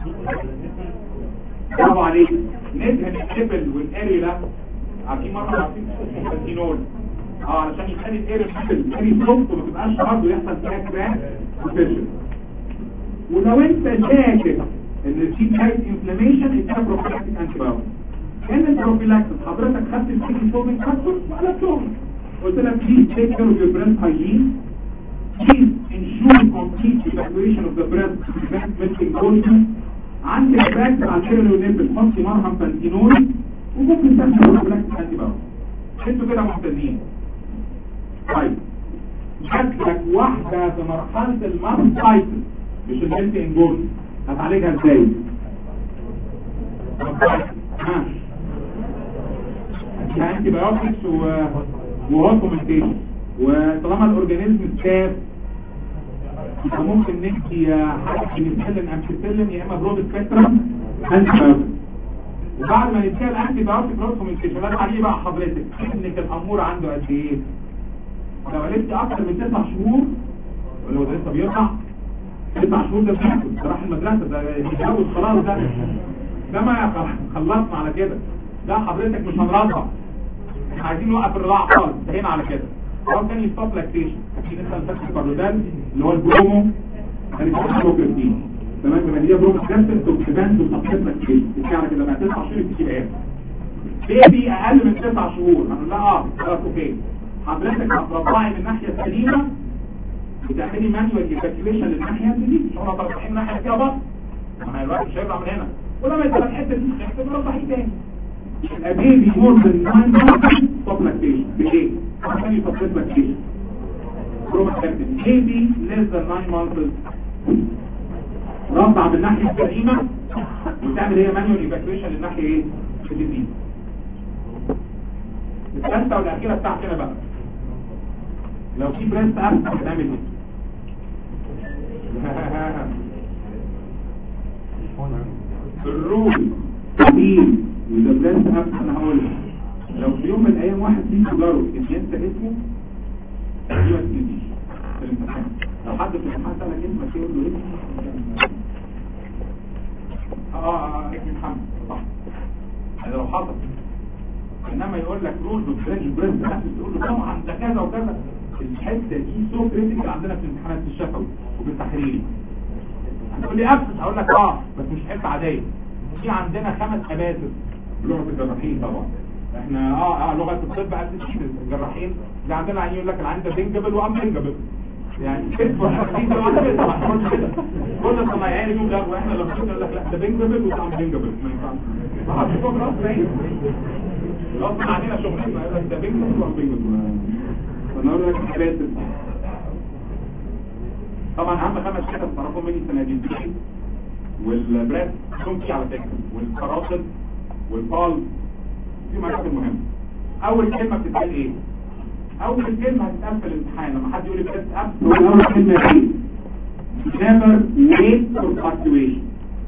برافو عليك ندهن الشبل والاري ده عارفين مره عارفين الكانتينول اه علشان يخلي الاري الشبل الاري سوفت وما تبقاش برضه يحصل فيها كراك وفشل ولو انت شاكك ان في حاجه انفلاميشن اديها بروفيلاكتيك انتي بايوتيك كان البروفيلاكتيك حضرتك خدت السيكي فورمينج فاكتور ولا بتوع قلت لك بليز تيك كير اوف يور بريست هايجين please ensure complete evacuation of the breast to prevent melting poison عندك باك على الكيرل ونبل حطي مرهم بنتينول وممكن تاخد بروفيلاكتيك انتي بايوتيك انتوا كده ممتازين طيب جات لك واحدة في مرحلة الماستايتس مش الملت انجول هتعالجها ازاي؟ ها انتي بايوتكس وهوكومنتيشن وطالما الاورجانيزم ستاف يبقى ممكن ندي حاجه بنسلم امبيسلين يا اما برود سبيكترم انتي بايوتيك وبعد ما نديها الانتي بايوتيك روكومنتيشن لازم عليه بقى حضرتك ابنك الامور عنده قد ايه؟ لو قلت اكتر من تسع شهور ولا هو ده لسه بيقطع تسع شهور ده بياكل ده راح المدرسه ده يتجوز خلاص ده ده ما خلصنا على كده ده حضرتك مش هنرضع احنا عايزين نوقف الرضاعه خالص انتهينا على كده او كان يستوب لاكتيشن في مثلا فاكر البارودال اللي هو البرومو كان اسمه بروكرتين تمام يبقى دي برومو كانسل توكسيبان وتقطيع لاكتيشن بتاعنا كده بقى 9 شهور بتجيب ايه بيبي اقل من 9 شهور هنقول لها اه خلاص اوكي حضرتك هترضعي من الناحيه السليمه وتعملي مانوال ايفاكيوليشن للناحيه دي مش هو طالعين ناحيه كده بس ما هي الوقت مش هيطلع من هنا ولما يطلع الحته دي هيحتاج ترضعي تاني يبقى بيبي مور ذان 9 مانثs ستوب لاكتيشن بايه؟ عشان يستوب لاكتيشن بروماكتين بيبي less than 9 months رضع من الناحيه السليمه وتعمل هي مانوال ايفاكيوليشن للناحيه ايه؟ الجديده الثالثه والاخيره بتاعتنا بقى لو في بريست اب هتعمل ايه الرول مين وده بريست اب انا هقول لك لو في يوم من الايام واحد فيكم جرب ان انت اسمه دي ما تجيش في الامتحان لو حد في الامتحان سالك اسمك يقول له ايه اه اه اسمي محمد صح هذا لو حصل انما يقول لك رول بريست بريست اب تقول له طبعا ده كذا وكذا الحته دي سو كريتيكال عندنا في الامتحانات الشفوي وفي التحريري هتقول لي ابسط هقول لك اه بس مش حته عاديه في عندنا خمس اباسس بلغه الجراحين طبعا احنا اه اه لغه الطب اساسيه الجراحين اللي عندنا يعني يقول لك العين ده بينجبل وام بينجبل يعني كتف وحديد وعندنا طبعا قلت كده كل الصنايعيين يقول لا واحنا لما كنا يقول لك لا ده بينجبل وده ام بينجبل ما ينفعش ما حدش فوق راس باين غصب عننا شغلنا يقول لك ده بينجبل وام بينجبل فنقول لك ثلاثة طبعا اهم خمس حاجات تعرفوا مني السناديدين والبريس سمكي على فكره والكراسل والبال دي معلومات المهمه اول كلمه بتتقال ايه اول كلمه هتتقال في الامتحان لما حد يقول لي بريس اب اول كلمه ايه never wait for fluctuation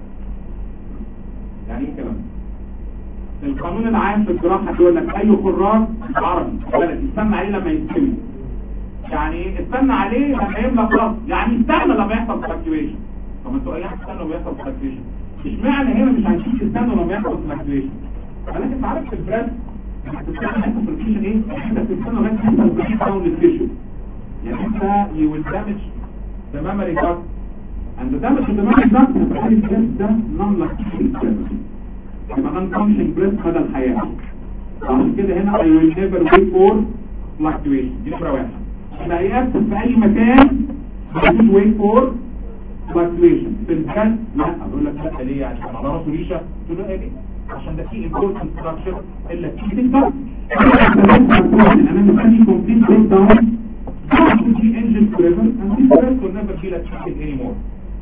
يعني ايه الكلام ده القانون العام في الجراحة يقول لك اي خراج عربي بلدي استنى عليه لما يستوي يعني ايه استنى عليه لما يملى خلاص يعني استنى لما يحصل فلاكتويشن طب انتوا ايه هتستنوا لما يحصل فلاكتويشن اشمعنى هنا مش عايزين تستنوا لما يحصل فلاكتويشن ولكن انت عارف في البريد هتستنى يحصل فلاكتويشن ايه انت بتستنى لغايه يحصل بريد داون للتيشو يعني انت you will damage the memory duct and the damage to the memory duct هتخلي البريد ده non lactating يبقى unfunctioning breast مدى الحياة عشان كده هنا I will never wait for fluctuation دي نمرة واحد يبقى يأسس في أي مكان مفيش wait for fluctuation في البرد لا أقول لك لا ليه يعني كان على راسه ريشة تقول له ايه ليه عشان ده فيه important structure إلا فيه تكتر أنا مستني complete breakdown the engine forever and this breast will never be lactated anymore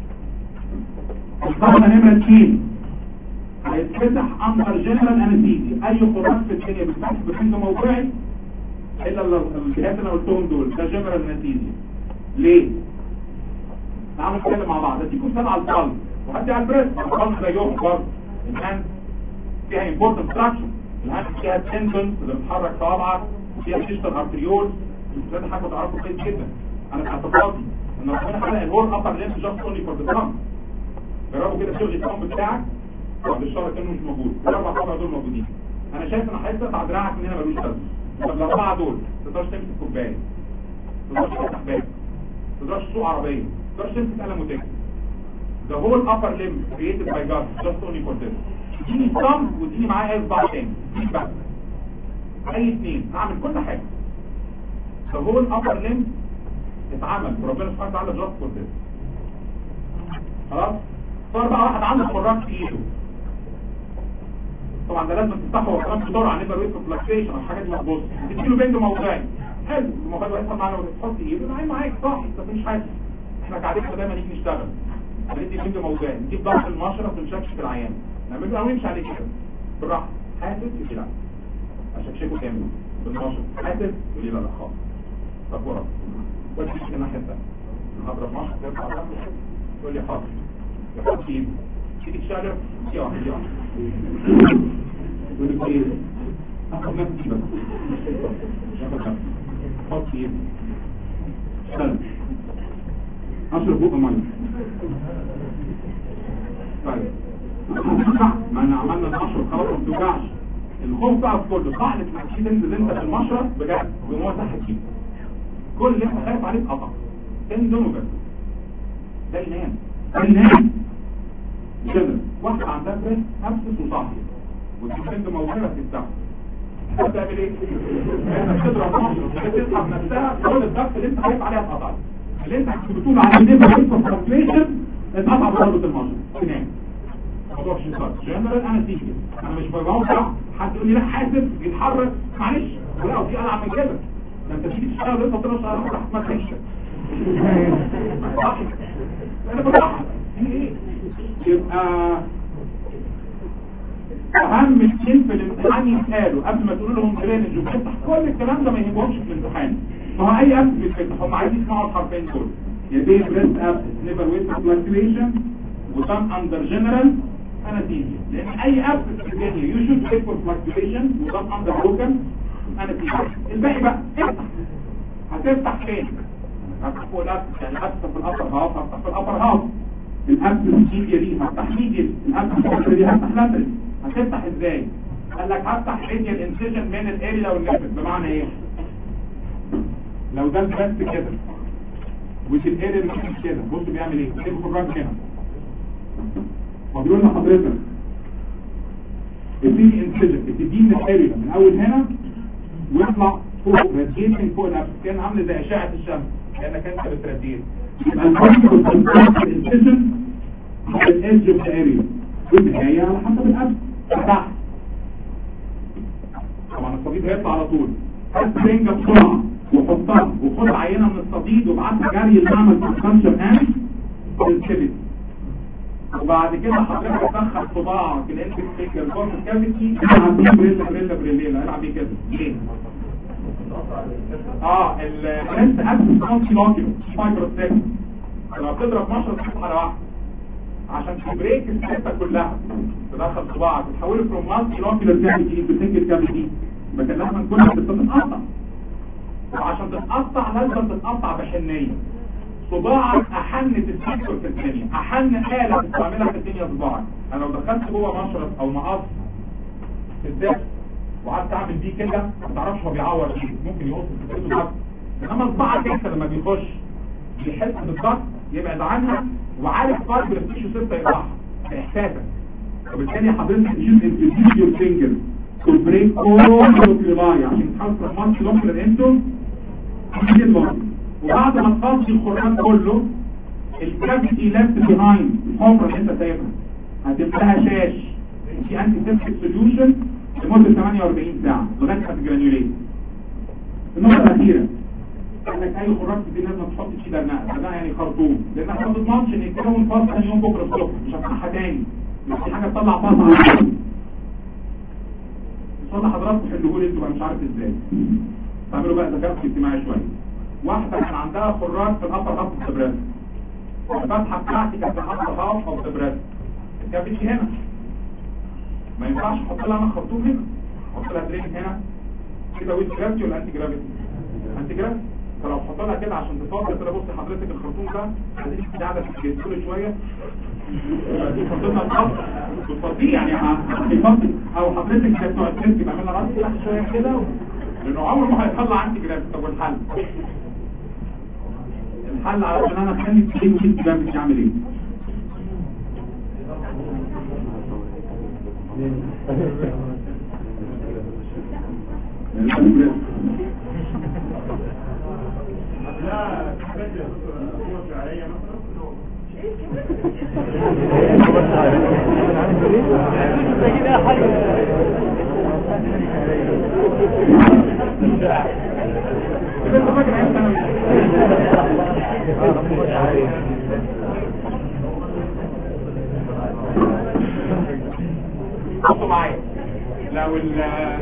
القاعدة نمرة 2 هيتفتح اندر جنرال انستيزيا اي خراج في الدنيا بتفتح بحمض موضعي الا الجهات اللي انا قلتهم دول ده جنرال انستيزيا ليه تعالوا نتكلم مع بعض اديكم مثال على القلب وهدي على البريس القلب ده يوم برضه الهاند فيها امبورتنت ستراكشر الهاند فيها تندون اللي بتحرك صوابعك وفيها ديجيتال ارتريول دي حاجه تعرفوا كويس جدا انا في اعتقادي ان ربنا خلق الهور ابر لينس جاست اونلي فور ذا جربوا كده شغل الكم بتاعك بعد الشهر كانه مش موجود الاربع طبعا دول موجودين انا شايف ان هيقطع دراعك من هنا ملوش لازمه طب الاربعه دول ما تقدرش تمسك كوبايه ما تقدرش تفتح باب ما تقدرش تسوق عربيه ما تقدرش تمسك قلم وتكتب the whole upper limb created by God just only for this اديني صم واديني معاه اي صباع تاني بس اي اثنين هعمل كل حاجه the whole upper limb اتعمل وربنا سبحانه وتعالى just for this خلاص صار بقى واحد عنده خراج في ايده طبعا ده لازم تفتحه وكلام بسرعه نبقى ويت فلاكسيشن او حاجات مظبوطه تديله بنج موضعي حلو الموضوع ده يحصل معانا تحط ايده معايا معاك صح انت مش حاسس احنا قاعدين دايما نيجي نشتغل ندي بنج موضعي نجيب ضغط المشرط ونشكش في العيان نعمل له نمشي عليه كده بالراحه حاسس يقول لا اشكشكه كامل بالمشرط حاسس يقول لي لا لا خالص طب ورا ودي الناحيه الثانيه هضرب مشرط يرفع ضغط يقول لي حاضر يحط ايده تيجي تشتغل دي واحده دي واحده يقول لك ايه اخد نفسي بس اخد نفسي حط ايده اشتغل اشرب بقى ميه طيب ما انا عملنا الاشرب خلاص ما بتوجعش الخوف بقى في كله صعب انك تنزل انت في المشرط بجد وهو تحت كده كل اللي انت خايف عليه اتقطع تندم وبس ده ينام ده ينام كده واحدة عندها بريس نفسس وصاحية والبنت موجودة في الساعة هتعمل ايه؟ انت بتضرب مصر بتسحب نفسها كل الضغط اللي انت خايف عليها اتقطع اللي انت كنت بتقول على النيفر ريسك ترانسليشن اتقطع بضربة المصر تنام موضوع شيطان جنرال انا تيجي انا مش بوقع حد يقول لي لا حاسب يتحرك معلش ولا في العب من كده ده انت تيجي تشتغل انت طلع شهر واحد ما تخش صح انا بصح في ايه يبقى اهم اثنين في الامتحان يسالوا قبل ما تقول لهم ترينج وبتفتح كل الكلام ده ما يهمهمش في الامتحان ما هو اي اب بيتفتح هم عايزين يسمعوا الحرفين دول يا بيه بريست اب نيفر ويت فلكتويشن وتم اندر جنرال انستيزيا لان اي اب في الدنيا يو شود ويت فور فلكتويشن وتم اندر لوكال انستيزيا الباقي بقى افتح هتفتح فين هفتح فوق الاب يعني هفتح في الابر هاف هفتح في الابر هاف الاب الميديا دي هفتح ميديا الاب الفترة دي هفتح لاتري هتفتح ازاي قال لك هفتح ميديا الانسيجن من الاريا والليفت بمعنى ايه لو ده بس كده وفي الاريا مش كده بص بيعمل ايه بيجيب في الراجل هنا وبيقول لحضرتك اديني انسيجن اديني الاريا من اول هنا ويطلع فوق راديشن فوق الابس كان عامل زي اشعه الشمس كانك انت بتراديت يبقى الفرق في الانسيجن على الادج اوف ذا اريا والنهايه على حسب الابس تحت طبعا الصديد هيطلع على طول هات سرنجه بسرعه وحطها وخد عينه من الصديد وابعتها جري المعمل في الكانشر اند سنسيتيفيتي وبعد كده حضرتك تدخل صباعك الانتك فيكر جوه الكافيتي العب بيه بريلا بريلا بريلا العب بيه كده ليه؟ اه البرنس اكسس كونتي لوكيو فايبر سيكس لما بتضرب مشرط تفتح على واحده عشان تبريك الحته كلها تدخل صباعك تحوله فروم مالتي لوكيولار كافيتي انتو سنجل كافيتي يبقى كان لازم كل حته تتقطع وعشان تتقطع لازم تتقطع بحنيه صباعك احن تتفكر في الدنيا احن آلة تستعملها في الدنيا صباعك انا لو دخلت جوه مشرط او مقص في الدفع وقعدت اعمل بيه كده ما تعرفش هو بيعور ايه ممكن يقص في كده ضغط انما صباعك انت لما بيخش بيحس بالضغط يبعد عنها وعارف فرق التيشو سيستم يقطعها باحساسك وبالتالي حضرتك تشوف انت يور فينجر تو بريك اول اوكيولاي عشان تحصل ماتش لوكر انتو وبعد ما تفضي الخراج كله الكافيتي ليفت بيهايند الحفره اللي انت سايبها هتملاها شاش في انتي سيبتيك سوليوشن لمده 48 ساعه لغايه ما تجرانيوليت النقطه الاخيره انك اي خراج دي لازم تحط فيه درنقه درنقه يعني خرطوم لانها ما تضمنش ان يتكون فاصل ثاني يوم بكره الصبح مش هفتحها تاني مش في حاجه تطلع فاصل على طول ان شاء الله حضراتكم حلوه انتوا بقى مش عارف ازاي تعملوا بقى ذكاء اجتماعي شويه واحدة كان عندها خراج في الأبر هاف اوف بريست الفتحة بتاعتي كانت في الأبر هاف اوف بريست الكافيتي هنا ما ينفعش احط لها انا خرطوم هنا احط لها درين هنا كده ويز جرافيتي ولا انتي جرافيتي انتي جرافيتي فلو احط لها كده عشان تفضل كده بصي حضرتك الخرطوم ده عايزين قاعده في الجسم كل شويه تفضلنا الخط بتفضيه يعني هيفضي او حضرتك كانت بتوع السيرك بعمل لها راسي تحت شويه كده لانه عمره ما هيطلع عندي جرافيتي طب والحل الحل علشان انا اخلي التريك ويت جرافيتي يعمل ايه بصوا معايا لو ال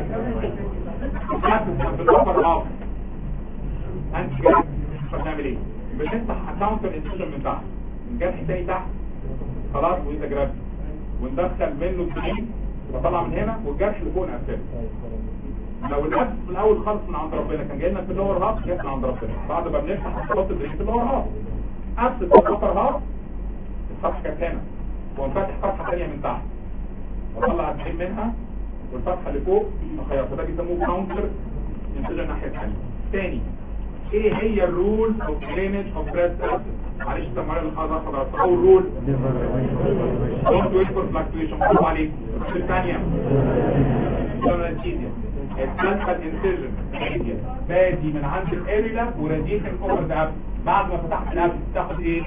بالأفر هاف انت جاي هتعمل ايه بنفتح اكاونت الانسيشن من تحت الجرح تاني تحت خلاص وانت جرافت وندخل منه الدرين بطلع من هنا والجرح اللي فوق نقفله لو الأب في الاول خالص من عند ربنا كان جاي لنا في اللور هاف جاي من عند ربنا بعد ما بنفتح نحط الدرين في اللور هاف ابس في الابر هاف الفتحه كانت هنا وانفتح فتحه ثانيه من تحت واطلع الدرين منها والفتحه اللي فوق مخيطه ده بيسموه كاونتر انسجن الناحيه الثانيه تاني ايه هي الرول اوف درينج اوف بريست معلش سمعنا الحاضر حضرتك اول رول دونت ويت فور فلاكتويشن برافو عليك الثانيه الانستيزيا الثالثه الانسجن بادي من عند الاريلا وراديشن اوفر ذا اب بعد ما فتحت الاب تاخد ايه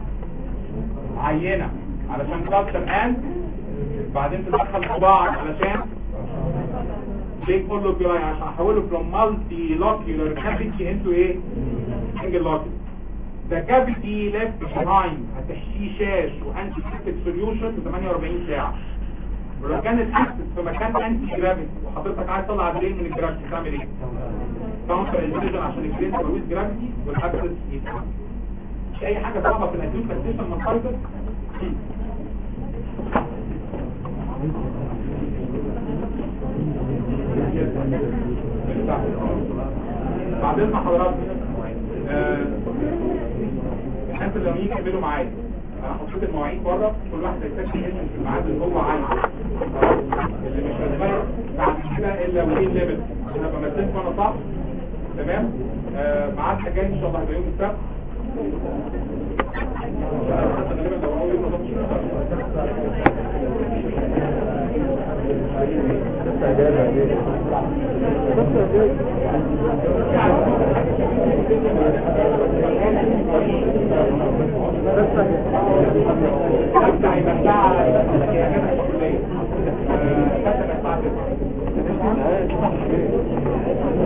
عينه علشان كالتشر اند بعدين تدخل صباعك علشان ليه كله بيراي عشان احوله from multi locular cavity into ايه single locular the cavity left behind هتحشيه شاش وانتي سيستيك سوليوشن ب 48 ساعه ولو كانت حاسس في مكان انتي جرافيتي وحضرتك عايز تطلع البرين من الجرافيتي تعمل ايه؟ كاونتر انفيجن عشان البرين تبقى ويز جرافيتي والابسس يتعمل مش اي حاجه صعبه في الاكيوت كاستيشن من خالص بعدين مع حضراتكم آه، الناس اللي لما يكملوا معايا انا حطيت المواعيد بره كل واحد هيستكشف اسمه في الميعاد اللي هو عايزه اللي مش هتغير بعد كده الا وليه ليفل انا بمثلت وانا صح تمام آه، ميعادنا جاي ان شاء الله هيبقى يوم السبت غالبا لو هو يوم السبت مش حتى هيبقى الساعة هي كده الكلية آه، حتى الساعة 9